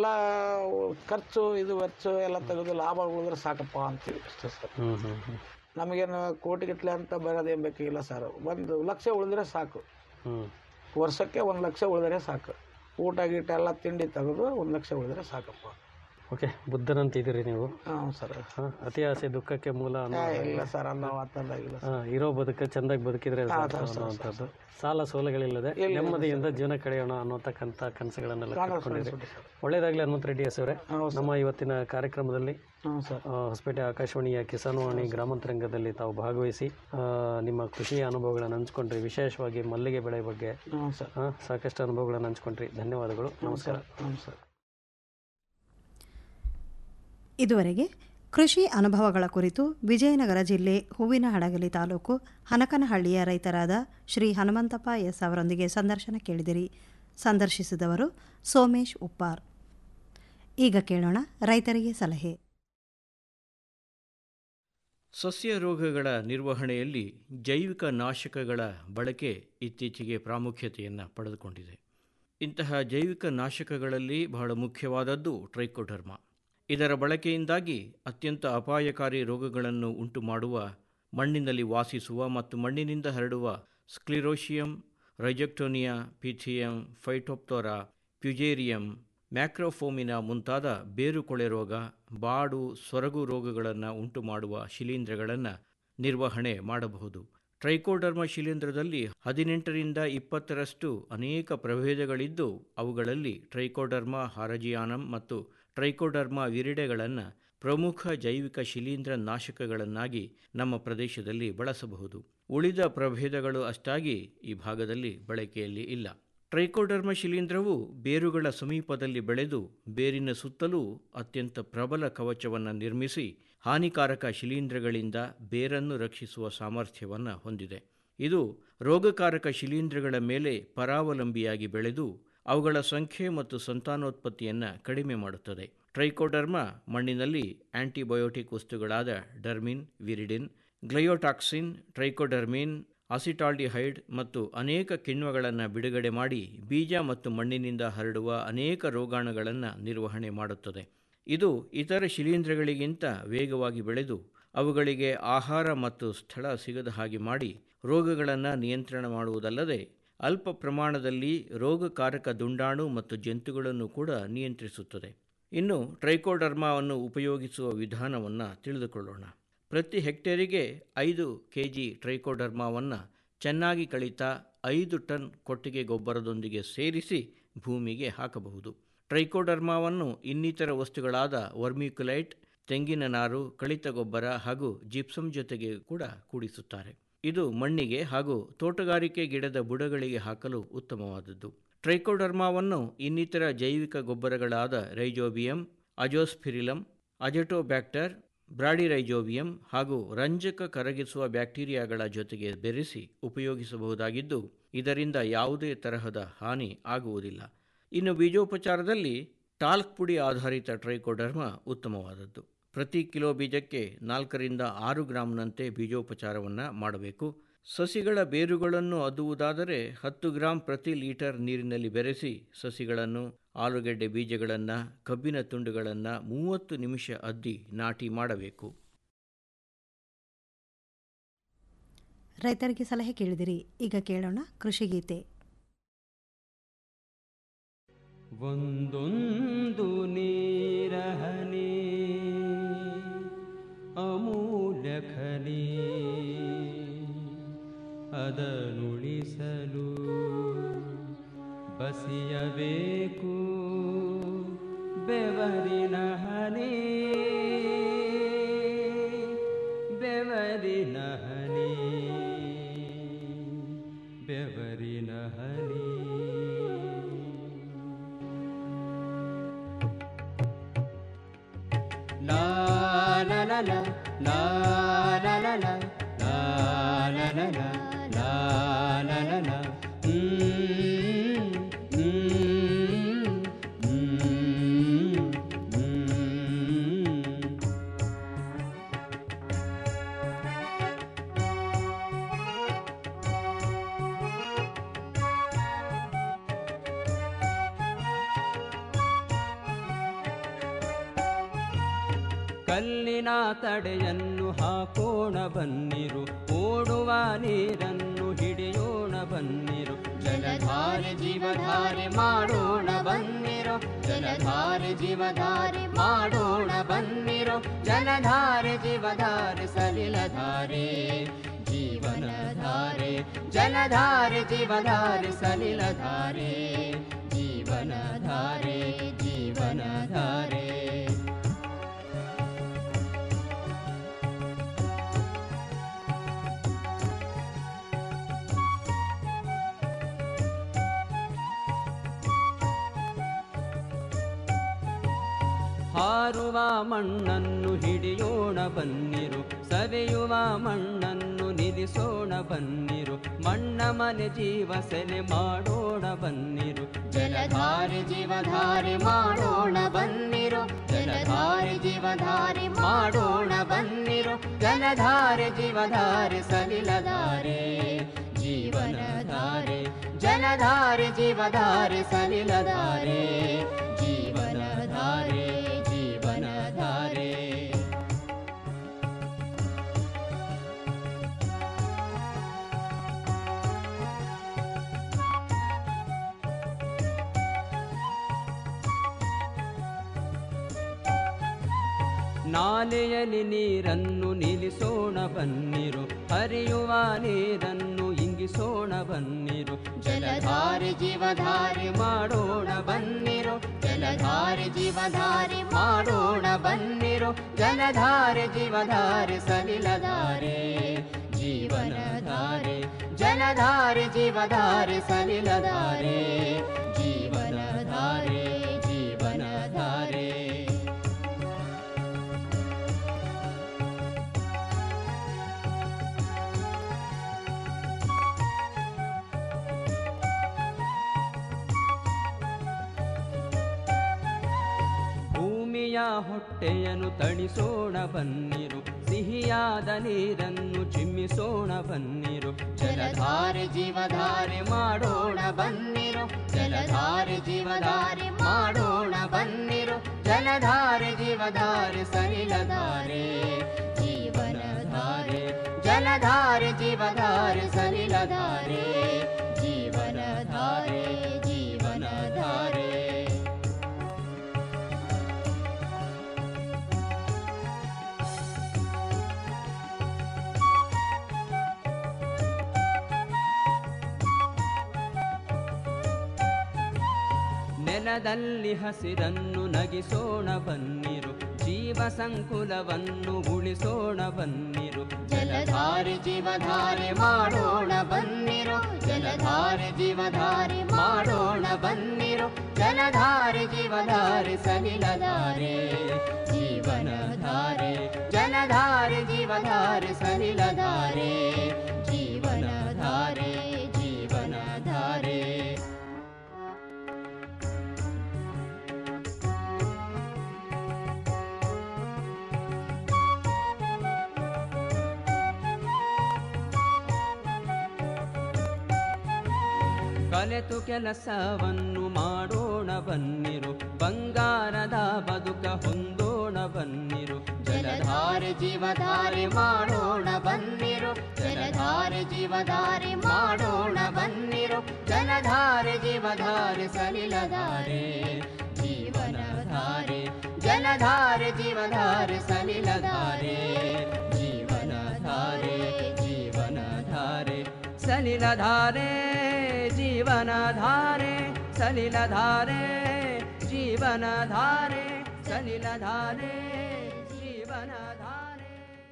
ಖರ್ಚು ಇದು ವೆಚ್ಚ ಎಲ್ಲ ತೆಗೆದು ಲಾಭ ಉಳಿದ್ರೆ ಸಾಕಪ್ಪ ಅಂತೀವಿ ಅಷ್ಟೇ ಸರ್ ಹ್ಮ್ ಹ್ಮ್ ಹ್ಮ್ ನಮಗೇನು ಕೋಟಿಗಟ್ಟಲೆ ಅಂತ ಬರೋದೇನು ಬೇಕಾಗಿಲ್ಲ ಸರ್ ಒಂದು ಲಕ್ಷ ಉಳಿದ್ರೆ ಸಾಕು ಹ್ಮ್ ವರ್ಷಕ್ಕೆ ಒಂದು ಲಕ್ಷ ಉಳಿದ್ರೆ ಸಾಕು ಊಟ ಗೀಟ ಎಲ್ಲ ತಿಂಡಿ ತೆಗೆದು ಒಂದು ಲಕ್ಷ ಉಳಿದ್ರೆ ಸಾಕಪ್ಪ ಓಕೆ ಬುದ್ಧನಂತ ಇದ್ದೀರಿ ನೀವು ಹಾಂ ಸರ್ ಹಾ, ಅತಿ ಆಸೆ ದುಃಖಕ್ಕೆ ಮೂಲ ಅನ್ನೋ ಇಲ್ಲ ಸರ್ ಅನ್ನೋ ಮಾತಂದಾಗಿಲ್ಲ ಹಾ, ಇರೋ ಬದುಕ ಚಂದಾಗಿ ಬದುಕಿದ್ರೆ ಸಾಕು ಅನ್ನೋವಂಥದ್ದು ಸಾಲ ಸೋಲಗಳಿಲ್ಲದೆ ನೆಮ್ಮದಿಯಿಂದ ಜೀವನ ಕಳೆಯೋಣ ಅನ್ನೋತಕ್ಕಂಥ ಕನಸುಗಳನ್ನೆಲ್ಲ ಕಟ್ಕೊಂಡಿರಿ ಒಳ್ಳೇದಾಗಲಿ ಹನುಮಂತ ರೆಡ್ಡಿ ಹೆಸರೇ ನಮ್ಮ ಇವತ್ತಿನ ಕಾರ್ಯಕ್ರಮದಲ್ಲಿ ಹ್ಞೂ ಸರ್ ಆ, ಹೊಸಪೇಟೆ ಆಕಾಶವಾಣಿಯ ಕಿಸಾನ್ವಾಣಿ ಗ್ರಾಮಾಂತರಂಗದಲ್ಲಿ ತಾವು ಭಾಗವಹಿಸಿ ಆ, ನಿಮ್ಮ ಕೃಷಿಯ ಅನುಭವಗಳನ್ನು ಹಂಚ್ಕೊಂಡ್ರಿ ವಿಶೇಷವಾಗಿ ಮಲ್ಲಿಗೆ ಬೆಳೆ ಬಗ್ಗೆ ಹ್ಞೂ ಸರ್ ಆ, ಸಾಕಷ್ಟು ಅನುಭವಗಳನ್ನು ಹಂಚ್ಕೊಂಡ್ರಿ ಧನ್ಯವಾದಗಳು ನಮಸ್ಕಾರ ಹ್ಞೂ ಸರ್ ಇದುವರೆಗೆ ಕೃಷಿ ಅನುಭವಗಳ ಕುರಿತು ವಿಜಯನಗರ ಜಿಲ್ಲೆ ಹೂವಿನಹಡಗಲಿ ತಾಲೂಕು ಹನಕನಹಳ್ಳಿಯ ರೈತರಾದ ಶ್ರೀ ಹನುಮಂತಪ್ಪ ಎಸ್ ಅವರೊಂದಿಗೆ ಸಂದರ್ಶನ ಕೇಳಿದಿರಿ ಸಂದರ್ಶಿಸಿದವರು ಸೋಮೇಶ್ ಉಪ್ಪಾರ್ ಈಗ ಕೇಳೋಣ ರೈತರಿಗೆ ಸಲಹೆ ಸಸ್ಯ ರೋಗಗಳ ನಿರ್ವಹಣೆಯಲ್ಲಿ ಜೈವಿಕ ನಾಶಕಗಳ ಬಳಕೆ ಇತ್ತೀಚೆಗೆ ಪ್ರಾಮುಖ್ಯತೆಯನ್ನು ಪಡೆದುಕೊಂಡಿದೆ ಇಂತಹ ಜೈವಿಕ ನಾಶಕಗಳಲ್ಲಿ ಬಹಳ ಮುಖ್ಯವಾದದ್ದು ಟ್ರೈಕೋಡರ್ಮ ಇದರ ಬಳಕೆಯಿಂದಾಗಿ ಅತ್ಯಂತ ಅಪಾಯಕಾರಿ ರೋಗಗಳನ್ನು ಉಂಟು ಮಾಡುವ ಮಣ್ಣಿನಲ್ಲಿ ವಾಸಿಸುವ ಮತ್ತು ಮಣ್ಣಿನಿಂದ ಹರಡುವ ಸ್ಕ್ಲಿರೋಶಿಯಂ ರೈಜೆಕ್ಟೋನಿಯಾ ಪಿಥಿಯಂ ಫೈಟೋಪ್ತೋರಾ ಪ್ಯುಜೇರಿಯಂ ಮ್ಯಾಕ್ರೋಫೋಮಿನ ಮುಂತಾದ ಬೇರುಕೊಳೆ ರೋಗ ಬಾಡು ಸೊರಗು ರೋಗಗಳನ್ನು ಉಂಟು ಮಾಡುವ ಶಿಲೀಂಧ್ರಗಳನ್ನು ನಿರ್ವಹಣೆ ಮಾಡಬಹುದು ಟ್ರೈಕೋಡರ್ಮ ಶಿಲೀಂಧ್ರದಲ್ಲಿ ಹದಿನೆಂಟರಿಂದ ಇಪ್ಪತ್ತರಷ್ಟು ಅನೇಕ ಪ್ರಭೇದಗಳಿದ್ದು ಅವುಗಳಲ್ಲಿ ಟ್ರೈಕೋಡರ್ಮ ಹಾರಜಿಯಾನಂ ಮತ್ತು ಟ್ರೈಕೋಡರ್ಮ ವಿರಿಡೆಗಳನ್ನು ಪ್ರಮುಖ ಜೈವಿಕ ಶಿಲೀಂಧ್ರ ನಾಶಕಗಳನ್ನಾಗಿ ನಮ್ಮ ಪ್ರದೇಶದಲ್ಲಿ ಬಳಸಬಹುದು ಉಳಿದ ಪ್ರಭೇದಗಳು ಅಷ್ಟಾಗಿ ಈ ಭಾಗದಲ್ಲಿ ಬಳಕೆಯಲ್ಲಿ ಇಲ್ಲ ಟ್ರೈಕೋಡರ್ಮ ಶಿಲೀಂಧ್ರವು ಬೇರುಗಳ ಸಮೀಪದಲ್ಲಿ ಬೆಳೆದು ಬೇರಿನ ಸುತ್ತಲೂ ಅತ್ಯಂತ ಪ್ರಬಲ ಕವಚವನ್ನು ನಿರ್ಮಿಸಿ ಹಾನಿಕಾರಕ ಶಿಲೀಂಧ್ರಗಳಿಂದ ಬೇರನ್ನು ರಕ್ಷಿಸುವ ಸಾಮರ್ಥ್ಯವನ್ನು ಹೊಂದಿದೆ ಇದು ರೋಗಕಾರಕ ಶಿಲೀಂಧ್ರಗಳ ಮೇಲೆ ಪರಾವಲಂಬಿಯಾಗಿ ಬೆಳೆದು ಅವುಗಳ ಸಂಖ್ಯೆ ಮತ್ತು ಸಂತಾನೋತ್ಪತ್ತಿಯನ್ನು ಕಡಿಮೆ ಮಾಡುತ್ತದೆ ಟ್ರೈಕೋಡರ್ಮ ಮಣ್ಣಿನಲ್ಲಿ ಆಂಟಿಬಯೋಟಿಕ್ ವಸ್ತುಗಳಾದ ಡರ್ಮಿನ್ ವಿರಿಡಿನ್ ಗ್ಲಯೋಟಾಕ್ಸಿನ್ ಟ್ರೈಕೋಡರ್ಮಿನ್ ಅಸಿಟಾಲ್ಡಿಹೈಡ್ ಮತ್ತು ಅನೇಕ ಕಿಣ್ವಗಳನ್ನು ಬಿಡುಗಡೆ ಮಾಡಿ ಬೀಜ ಮತ್ತು ಮಣ್ಣಿನಿಂದ ಹರಡುವ ಅನೇಕ ರೋಗಾಣುಗಳನ್ನು ನಿರ್ವಹಣೆ ಮಾಡುತ್ತದೆ ಇದು ಇತರ ಶಿಲೀಂಧ್ರಗಳಿಗಿಂತ ವೇಗವಾಗಿ ಬೆಳೆದು ಅವುಗಳಿಗೆ ಆಹಾರ ಮತ್ತು ಸ್ಥಳ ಸಿಗದ ಹಾಗೆ ಮಾಡಿ ರೋಗಗಳನ್ನು ನಿಯಂತ್ರಣ ಮಾಡುವುದಲ್ಲದೆ ಅಲ್ಪ ಪ್ರಮಾಣದಲ್ಲಿ ರೋಗಕಾರಕ ದುಂಡಾಣು ಮತ್ತು ಜಂತುಗಳನ್ನು ಕೂಡ ನಿಯಂತ್ರಿಸುತ್ತದೆ ಇನ್ನು ಟ್ರೈಕೋಡರ್ಮಾವನ್ನು ಉಪಯೋಗಿಸುವ ವಿಧಾನವನ್ನು ತಿಳಿದುಕೊಳ್ಳೋಣ ಪ್ರತಿ ಹೆಕ್ಟೇರಿಗೆ ಐದು ಕೆ ಜಿ ಟ್ರೈಕೋಡರ್ಮಾವನ್ನು ಚೆನ್ನಾಗಿ ಕಳಿತ ಐದು ಟನ್ ಕೊಟ್ಟಿಗೆ ಗೊಬ್ಬರದೊಂದಿಗೆ ಸೇರಿಸಿ ಭೂಮಿಗೆ ಹಾಕಬಹುದು ಟ್ರೈಕೋಡರ್ಮಾವನ್ನು ಇನ್ನಿತರ ವಸ್ತುಗಳಾದ ವರ್ಮಿಕ್ಯುಲೈಟ್ ತೆಂಗಿನ ನಾರು ಕಳಿತ ಗೊಬ್ಬರ ಹಾಗೂ ಜಿಪ್ಸಮ್ ಜೊತೆಗೆ ಕೂಡ ಕೂಡಿಸುತ್ತಾರೆ ಇದು ಮಣ್ಣಿಗೆ ಹಾಗೂ ತೋಟಗಾರಿಕೆ ಗಿಡದ ಬುಡಗಳಿಗೆ ಹಾಕಲು ಉತ್ತಮವಾದದ್ದು ಟ್ರೈಕೋಡರ್ಮಾವನ್ನು ಇನ್ನಿತರ ಜೈವಿಕ ಗೊಬ್ಬರಗಳಾದ ರೈಜೋಬಿಯಂ ಅಜೋಸ್ಫಿರಿಲಂ ಅಜಟೋಬ್ಯಾಕ್ಟರ್ ಬ್ರಾಡಿರೈಜೋಬಿಯಂ ಹಾಗೂ ರಂಜಕ ಕರಗಿಸುವ ಬ್ಯಾಕ್ಟೀರಿಯಾಗಳ ಜೊತೆಗೆ ಬೆರೆಸಿ ಉಪಯೋಗಿಸಬಹುದಾಗಿದ್ದು ಇದರಿಂದ ಯಾವುದೇ ತರಹದ ಹಾನಿ ಆಗುವುದಿಲ್ಲ ಇನ್ನು ಬೀಜೋಪಚಾರದಲ್ಲಿ ಟಾಲ್ಕ್ ಪುಡಿ ಆಧಾರಿತ ಟ್ರೈಕೋಡರ್ಮ ಉತ್ತಮವಾದದ್ದು ಪ್ರತಿ ಕಿಲೋ ಬೀಜಕ್ಕೆ ನಾಲ್ಕರಿಂದ ಆರು ಗ್ರಾಂನಂತೆ ಬೀಜೋಪಚಾರವನ್ನು ಮಾಡಬೇಕು ಸಸಿಗಳ ಬೇರುಗಳನ್ನು ಅದ್ದುವುದಾದರೆ ಹತ್ತು ಗ್ರಾಂ ಪ್ರತಿ ಲೀಟರ್ ನೀರಿನಲ್ಲಿ ಬೆರೆಸಿ ಸಸಿಗಳನ್ನು ಆಲೂಗೆಡ್ಡೆ ಬೀಜಗಳನ್ನು ಕಬ್ಬಿನ ತುಂಡುಗಳನ್ನು ಮೂವತ್ತು ನಿಮಿಷ ಅದ್ದಿ ನಾಟಿ ಮಾಡಬೇಕು ರೈತರಿಗೆ ಸಲಹೆ ಕೇಳಿದಿರಿ ಈಗ ಕೇಳೋಣ ಕೃಷಿ ಗೀತೆ ಒಂದೊಂದು ನೀರಹನಿ ಅಮೂಲ್ಯ ಖನಿ ಅದನುಳಿಸಲು ಬಸಿಯಬೇಕು ಬೆವರಿನ ಹನಿ ಬೆವರಿನ ಹನಿ ಬೆವರಿನ ಹನಿ La la la la la la la la la la la la la la la la Mm, mm, mm, mm. ಕಲ್ಲಿನ ತಡೆಯನ್ನು ಹಾಕೋಣ ಬನ್ನಿರು ಓಡುವ ನೀರನ್ನು ಹಿಡಿಯೋಣ ಬನ್ನಿರು ಜಲಧಾರೆ ಜೀವಧಾರೆ ಮಾಡೋಣ ಬನ್ನಿರು ಜಲಧಾರೆ ಜೀವಧಾರೆ ಮಾಡೋಣ ಬನ್ನಿರು ಜಲಧಾರೆ ಜೀವಧಾರೆ ಸಲಿಲಧಾರೆ ಜೀವನಧಾರೆ ಜಲಧಾರೆ ಜೀವಧಾರೆ ಸಲಿಲಧಾರೆ ಜೀವನಧಾರೆ ಜೀವನಧಾರೆ ಹಾರ ಸಾರುವ ಮಣ್ಣನ್ನು ಹಿಡಿಯೋಣ ಬನ್ನಿರು ಸವೆಯುವ ಮಣ್ಣನ್ನು ನಿಲ್ಲಿಸೋಣ ಬನ್ನಿರು ಮಣ್ಣ ಮನೆ ಜೀವ ಸೆಲೆ ಮಾಡೋಣ ಬನ್ನಿರು ಜಲಧಾರೆ ಜೀವಧಾರೆ ಮಾಡೋಣ ಬನ್ನಿರು ಜಲಧಾರೆ ಜೀವಧಾರೆ ಮಾಡೋಣ ಬನ್ನಿರು ಜಲಧಾರೆ ಜೀವಧಾರೆ ಸಲಿಲಧಾರೆ ಜೀವನಧಾರೆ ಜಲಧಾರೆ ಜೀವಧಾರೆ ಸಲಿಲಧಾರೆ ಜೀವನಧಾರೆ ಜೀವನಧಾರೆ ನಾಲೆಯಲ್ಲಿ ನೀರನ್ನು ನಿಲ್ಲಿಸೋಣ ಬನ್ನಿರು ಹರಿಯುವ ನೀರನ್ನು ಇಂಗಿಸೋಣ ಬನ್ನಿರು ಜಲಧಾರೆ ಜೀವಧಾರೆ ಮಾಡೋಣ ಬನ್ನಿರು ಜಲಧಾರೆ ಜೀವಧಾರೆ ಮಾಡೋಣ ಬನ್ನಿರು ಜಲಧಾರೆ ಜೀವಧಾರೆ ಸಲಿಲಧಾರೆ ಜೀವನಧಾರೆ ಜಲಧಾರೆ ಜೀವಧಾರೆ ಸಲಿಲಧಾರೆ ಜೀವನಧಾರೆ ಜೀವನಧಾರೆ ಭೂಮಿಯ ಹೊಟ್ಟೆಯನ್ನು ತಣಿಸೋಣ ಬನ್ನಿರು ಸಿಹಿಯಾದ ನೀರನ್ನು ಚಿಮ್ಮಿಸೋಣ ಬನ್ನಿರು ಜಲಧಾರೆ ಜೀವಧಾರೆ ಮಾಡೋಣ ಬನ್ನಿರು ಜಲಧಾರೆ ಜೀವಧಾರೆ ಮಾಡೋಣ ಬನ್ನಿರು ಜಲಧಾರೆ ಜೀವಧಾರೆ ಸಲಿಲಧಾರೆ ಜೀವನಧಾರೆ ಜಲಧಾರೆ ಜೀವಧಾರೆ ಸಲಿಲಧಾರೆ ಜೀವನಧಾರೆ ಜೀವನಧಾರೆ ನೆಲದಲ್ಲಿ ಹಸಿರನ್ನು ನಗಿಸೋಣ ಬನ್ನಿರು ಜೀವ ಸಂಕುಲವನ್ನು ಉಳಿಸೋಣ ಬನ್ನಿರು ಜಲಧಾರೆ ಜೀವಧಾರೆ ಮಾಡೋಣ ಬನ್ನಿರು ಜಲಧಾರೆ ಜೀವಧಾರೆ ಮಾಡೋಣ ಬನ್ನಿರು ಜಲಧಾರೆ ಜೀವಧಾರೆ ಸಲಿಲಧಾರೆ ಜೀವನಧಾರೆ ಜಲಧಾರೆ ಜೀವಧಾರೆ ಸಲಿಲಧಾರೆ ಜೀವನಧಾರೆ ಜೀವನಧಾರೆ ಕಲೆತು ಕೆಲಸವನ್ನು ಮಾಡೋಣ ಬನ್ನಿರು ಬಂಗಾರದ ಬದುಕ ಹೊಂದೋಣ ಬನ್ನಿರು ಜಲಧಾರೆ ಜೀವಧಾರೆ ಮಾಡೋಣ ಬನ್ನಿರು ಜಲಧಾರೆ ಜೀವಧಾರೆ ಮಾಡೋಣ ಬನ್ನಿರು ಜಲಧಾರೆ ಜೀವಧಾರೆ ಸಲಿಲಧಾರೆ ಜೀವನಧಾರೆ ಜಲಧಾರೆ ಜೀವಧಾರೆ ಸಲಿಲಧಾರೆ ಜೀವನಧಾರೆ ಜೀವನಧಾರೆ ಸಲಿಲಧಾರೆ ಜೀವನಧಾರೆ ಸಲಿಲಧಾರೆ ಜೀವನಧಾರೆ ಸಲಿಲಧಾರೆ ಜೀವನಧಾರೆ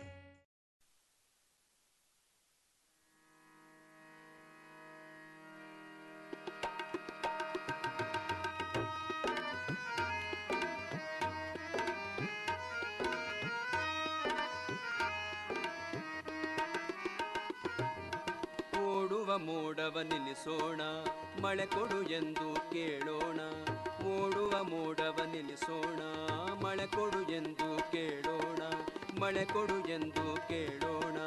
ಓಡುವ ಮೋಡವ ನಿಲ್ಲಿಸೋಣ ಮಳೆ ಕೊಡು ಎಂದು ಕೇಳೋಣ ಓಡುವ ಮೋಡವ ನಿಲ್ಲಿಸೋಣ ಮಳೆ ಕೊಡು ಎಂದು ಕೇಳೋಣ ಮಳೆ ಕೊಡು ಎಂದು ಕೇಳೋಣ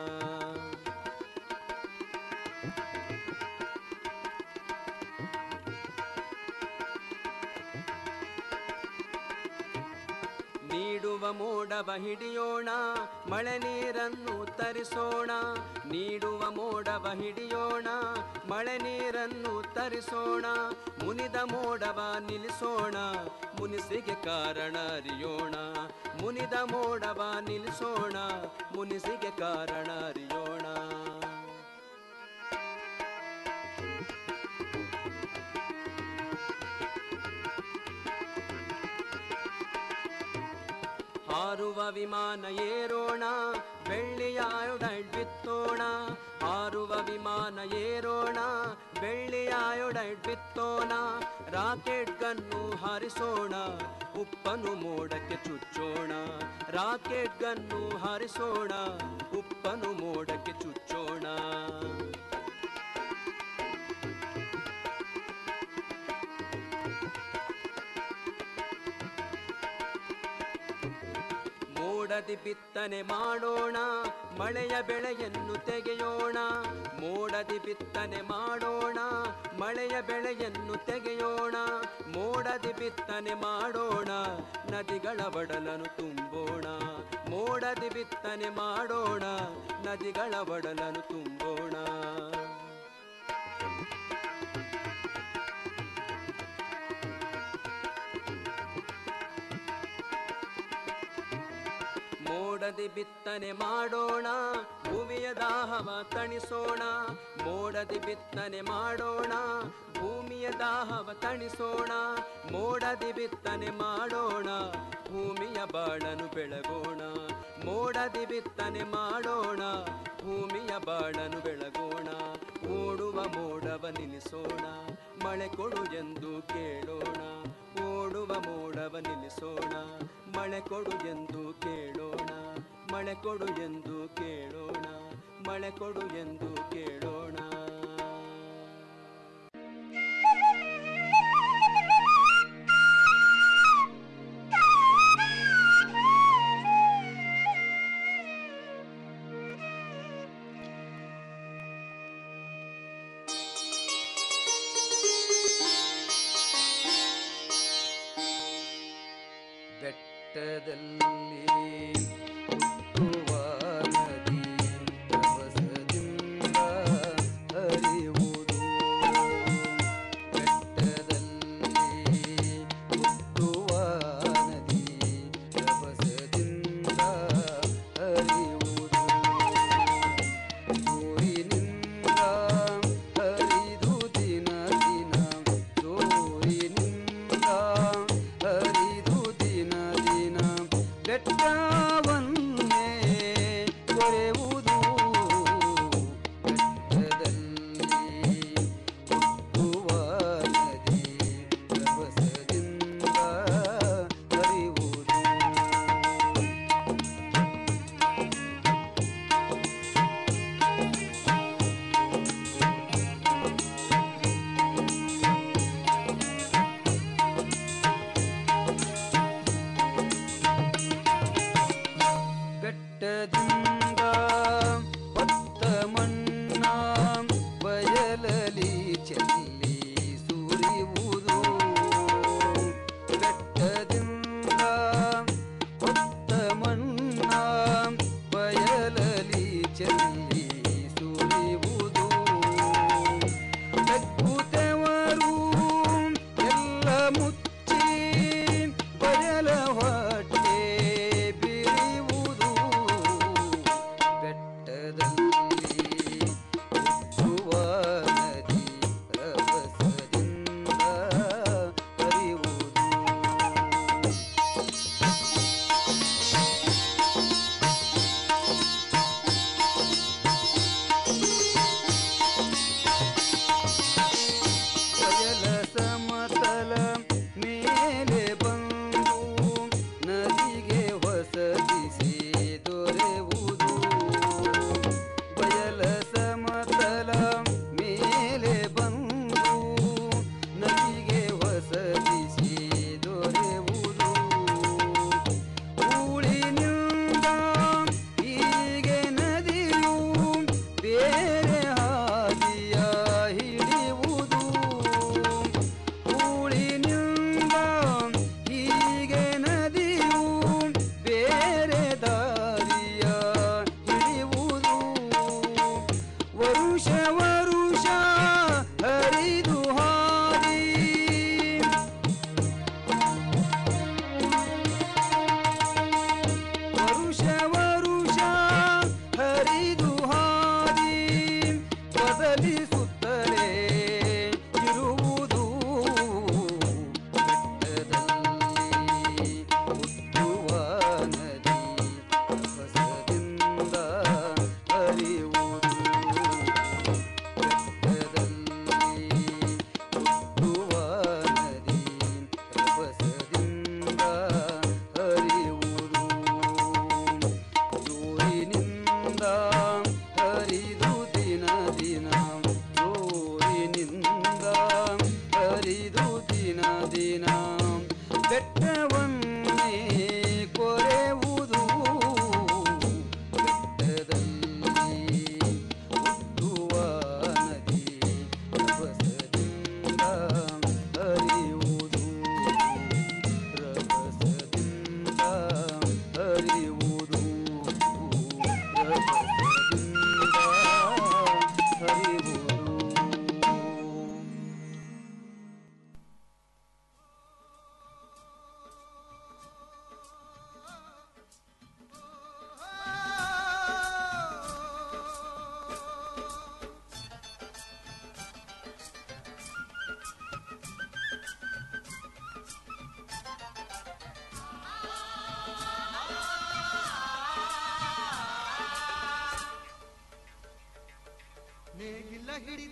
ನೀಡುವ ಮೋಡವ ಹಿಡಿಯೋಣ ಮಳೆ ನೀರನ್ನು ತರಿಸೋಣ ನೀಡುವ ಮೋಡವ ಹಿಡಿಯೋಣ ಮಳೆ ನೀರನ್ನು ತರಿಸೋಣ ಮುನಿದ ಮೋಡವ ನಿಲ್ಲಿಸೋಣ ಮುನಿಸಿಗೆ ಕಾರಣ ಅರಿಯೋಣ ಮುನಿದ ಮೋಡವ ನಿಲ್ಲಿಸೋಣ ಮುನಿಸಿಗೆ ಕಾರಣ ಅರಿಯೋಣ ಹಾರುವ ವಿಮಾನ ಏರೋಣ ಬೆಳ್ಳಿಯ ಅಯೋಡೈಡ್ ಬಿತ್ತೋಣ ಹಾರುವ ವಿಮಾನ ಏರೋಣ ಬೆಳ್ಳಿಯ ಅಯೋಡೈಡ್ ಬಿತ್ತೋಣ ರಾಕೆಟ್ ಗನ್ನು ಹಾರಿಸೋಣ ಉಪ್ಪನು ಮೋಡಕ್ಕೆ ಚುಚ್ಚೋಣ ರಾಕೆಟ್ ಗನ್ನು ಹಾರಿಸೋಣ ಉಪ್ಪನು ಮೋಡಕ್ಕೆ ಚುಚ್ಚೋಣ ಮೋಡದಿ ಬಿತ್ತನೆ ಮಾಡೋಣ ಮಳೆಯ ಬೆಳೆಯನ್ನು ತೆಗೆಯೋಣ ಮೋಡದಿ ಬಿತ್ತನೆ ಮಾಡೋಣ ಮಳೆಯ ಬೆಳೆಯನ್ನು ತೆಗೆಯೋಣ ಮೋಡದಿ ಬಿತ್ತನೆ ಮಾಡೋಣ ನದಿಗಳ ಒಡಲನ್ನು ತುಂಬೋಣ ಮೋಡದಿ ಬಿತ್ತನೆ ಮಾಡೋಣ ನದಿಗಳ ಒಡಲನ್ನು ತುಂಬೋಣ ಮೋಡದಿ ಬಿತ್ತನೆ ಮಾಡೋಣ ಭೂಮಿಯ ದಾಹವ ತಣಿಸೋಣ ಮೋಡದಿ ಬಿತ್ತನೆ ಮಾಡೋಣ ಭೂಮಿಯ ದಾಹವ ತಣಿಸೋಣ ಮೋಡದಿ ಬಿತ್ತನೆ ಮಾಡೋಣ ಭೂಮಿಯ ಬಾಳನು ಬೆಳಗೋಣ ಮೋಡದಿ ಬಿತ್ತನೆ ಮಾಡೋಣ ಭೂಮಿಯ ಬಾಳನು ಬೆಳಗೋಣ ಓಡುವ ಮೋಡವ ನಿಲ್ಲಿಸೋಣ ಮಳೆ ಕೊಡು ಎಂದು ಕೇಳೋಣ ಓಡುವ ಮೋಡವ ನಿಲ್ಲಿಸೋಣ ಮಳೆ ಕೊಡು ಎಂದು ಕೇಳೋಣ ಮಳೆ ಕೊಡು ಎಂದು ಕೇಳೋಣ ಮಳೆ ಕೊಡು ಎಂದು ಕೇಳೋಣ ಬೆಟ್ಟದಲ್ಲಿ ಹುಟ್ಟುವ ನದಿ ರಭಸದಿಂದ ಹರಿಯುವುದು ಬೆಟ್ಟದಲ್ಲಿ ಹುಟ್ಟುವ ನದಿ ರಭಸದಿಂದ ಹರಿಯುವುದು ಸೂರಿನಿಂದ ಹರಿದು ದಿನ ದಿನ ಸೂರಿನಿಂದ ಹರಿದು ದಿನ ದಿನ ಬೆಟ್ಟವನ್ನೇ ಕೊರೆಯುವುದು ಬೆಟ್ಟದಲ್ಲಿ ಹುಟ್ಟುವ ನದಿ ರಭಸದಿಂದ ಹರಿಯುವುದು ಬೆಟ್ಟದಿಂದ ಹೊತ್ತ ಮಣ್ಣ ಬಯಲಲಿ ಚೆಲ್ಲಿ ಸುರಿಯುವುದು ಬೆಟ್ಟದಿಂದ ಹೊತ್ತ ಮಣ್ಣ ಬಯಲಲಿ ಚೆಲ್ಲಿ ಸುರಿಯುವುದು ತಗ್ಗುತ್ತವರು ಎಲ್ಲ ಮುಚ್ಚಿ ಬಯಲ ಹೊಟ್ಟೆ ಬಿರಿಯುವುದು ಬೆಟ್ಟದಲ್ಲಿ ಹುಟ್ಟುವ ನದಿ ರಭಸದಿಂದ ಹರಿಯುವುದು ಬಯಲ ಸಮತಲ ಮೇಲೆ ಬಂದು ನದಿಗೆ ಹೊಸದಿಸಿ ದೊರೆಯುವುದು ಬಯಲ ಸಮತಲ ಮೇಲೆ ಬಂದು ನದಿಗೆ ಹೊಸದಿಸಿ ದೊರೆಯುವುದು ಊಳಿನಿಂದ ಹೀಗೆ ನದಿಯು ಬೇರೆ ಹಾದಿಯ ಹಿಡಿಯುವುದು ಊಳಿನಿಂದ ಹೀಗೆ ನದಿಯು ಬೇರೆ ದಾರಿಯ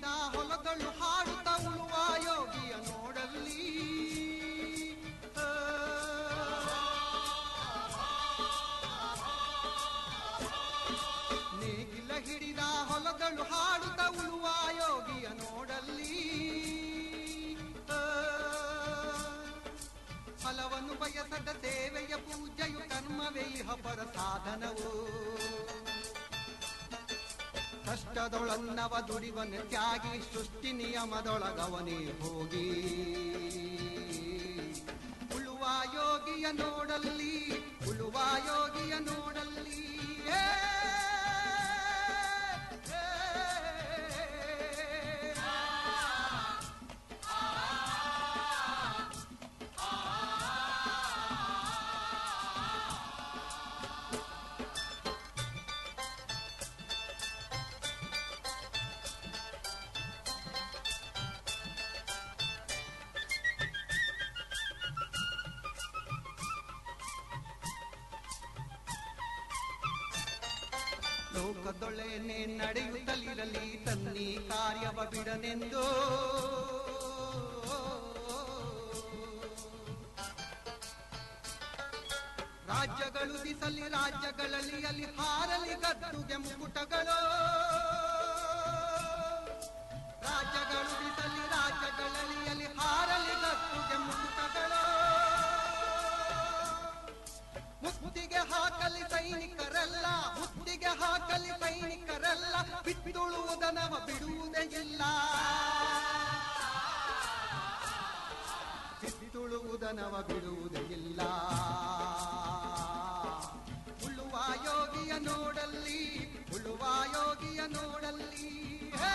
ಹಿಡಿದ ಹೊಲಗಳು ಹಾಡುತ್ತ ಉಳುವ ಯೋಗಿಯ ನೋಡಲ್ಲಿ ಆ. ನೇಗಿಲ ಹಿಡಿದ ಹೊಲಗಳು ಹಾಡುತ್ತ ಉಳುವ ಯೋಗಿಯ ನೋಡಲ್ಲಿ ಆ. ಫಲವನ್ನು ಬಯಸದ ಸೇವೆಯ ಪೂಜೆಯು ಕರ್ಮವೇ ಇಹ ಪರ ಸಾಧನವು ಕಷ್ಟದೊಳನ್ನವ ದುಡಿವನ ತ್ಯಾಗಿ ಸೃಷ್ಟಿ ನಿಯಮದೊಳಗವನೇ ಹೋಗಿ ಉಳುವ ಯೋಗಿಯ ನೋಡಲ್ಲಿ ಉಳುವ ಯೋಗಿಯ ನೋಡಲ್ಲಿ ಏ, ಏ, ಲೋಕದೊಳೆನೆ ನಡೆಯುತ್ತಲಿರಲಿ ತನ್ನಿ ಕಾರ್ಯವ ಬಿಡನೆಂದು ರಾಜ್ಯಗಳು ದಿಸಲಿ ರಾಜ್ಯಗಳಲ್ಲಿ ಅಲ್ಲಿ ಹಾರಲಿ ಗದ್ದುಗೆ ಮುಕುಟಗಳು ರಾಜ್ಯಗಳು ದಿಸಲಿ ರಾಜ್ಯಗಳಲ್ಲಿ ಅಲ್ಲಿ ಹಾರಲಿ ಗದ್ದುಗೆ ಮುಕುಟಗಳು ಮುತ್ತಿಗೆ ಹಾಕಲಿ ಸೈನಿಕರೆಲ್ಲ ಮುತ್ತಿಗೆ ಹಾಕಲಿ ಸೈನಿಕರೆಲ್ಲ ಬಿತ್ತುಳುವುದನವ ಬಿಡುವುದೇ ಇಲ್ಲ ಬಿತ್ತುಳುವುದನವ ಬಿಡುವುದೇ ಇಲ್ಲ ಉಳುವ ಯೋಗಿಯ ನೋಡಲ್ಲಿ ಉಳುವ ಯೋಗಿಯ ನೋಡಲ್ಲಿ ಹೇ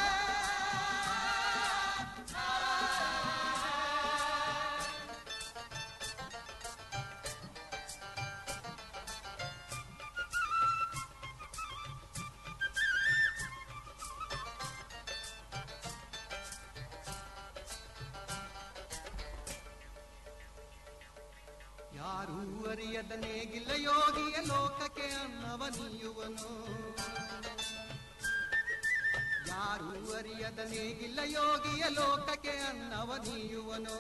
ಯಾರೂ ಅರಿಯದ ನೇಗಿಲ್ಲ ಯೋಗಿಯ ಲೋಕಕ್ಕೆ ಅನ್ನವ ನೀಯುವನು ಯಾರೂ ಅರಿಯದ ನೇಗಿಲ್ಲ ಯೋಗಿಯ ಲೋಕಕ್ಕೆ ಅನ್ನವ ನೀಯುವನು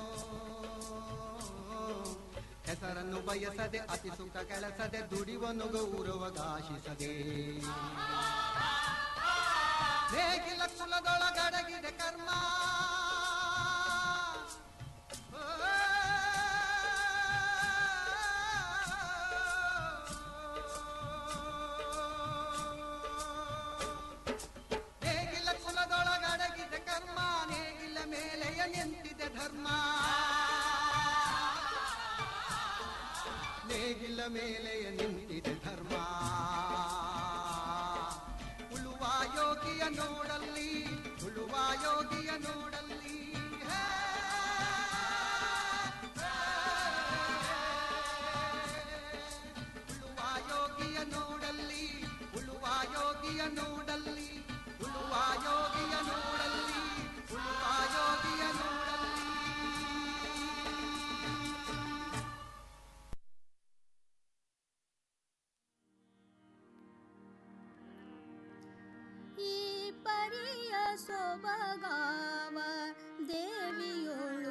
ಹೆಸರನ್ನು ಬಯಸದೆ ಅತಿ ಸುಖ ಕೆಲಸದೆ ದುಡಿವನು ಗೌರವಗಾಶಿಸದೆ ನೇಗಿಲ ಕುಲದೊಳಗಡಗಿದೆ ಕರ್ಮ ನೇಗಿಲ ಕುಲದೊಳಗಡಗಿದೆ ಕರ್ಮ ನೇಗಿಲ ಮೇಲೆಯ ನಿಂತಿದೆ ಧರ್ಮ ನೇಗಿಲ ಮೇಲೆಯ ನಿಂತಿದೆ ಧರ್ಮ ಉಳುವ ಯೋಗಿಯ ನೋಡಲ್ಲಿ ಉಳುವ ಯೋಗಿಯ ನೋಡಲ್ಲಿ ಹೇ, ಉಳುವ ಯೋಗಿಯ ನೋಡಲ್ಲಿ ಉಳುವ ಯೋಗಿಯ ನೋಡಲ್ಲಿ ಉಳುವ ಯೋಗಿಯ ನೋಡಲ್ಲಿ ಉಳುವ ಯೋಗಿಯ ನೋಡಲ್ಲಿ ಈ ಪರಿಯ ಸೊಬಗಾವ ದೇವಿಯೊಳು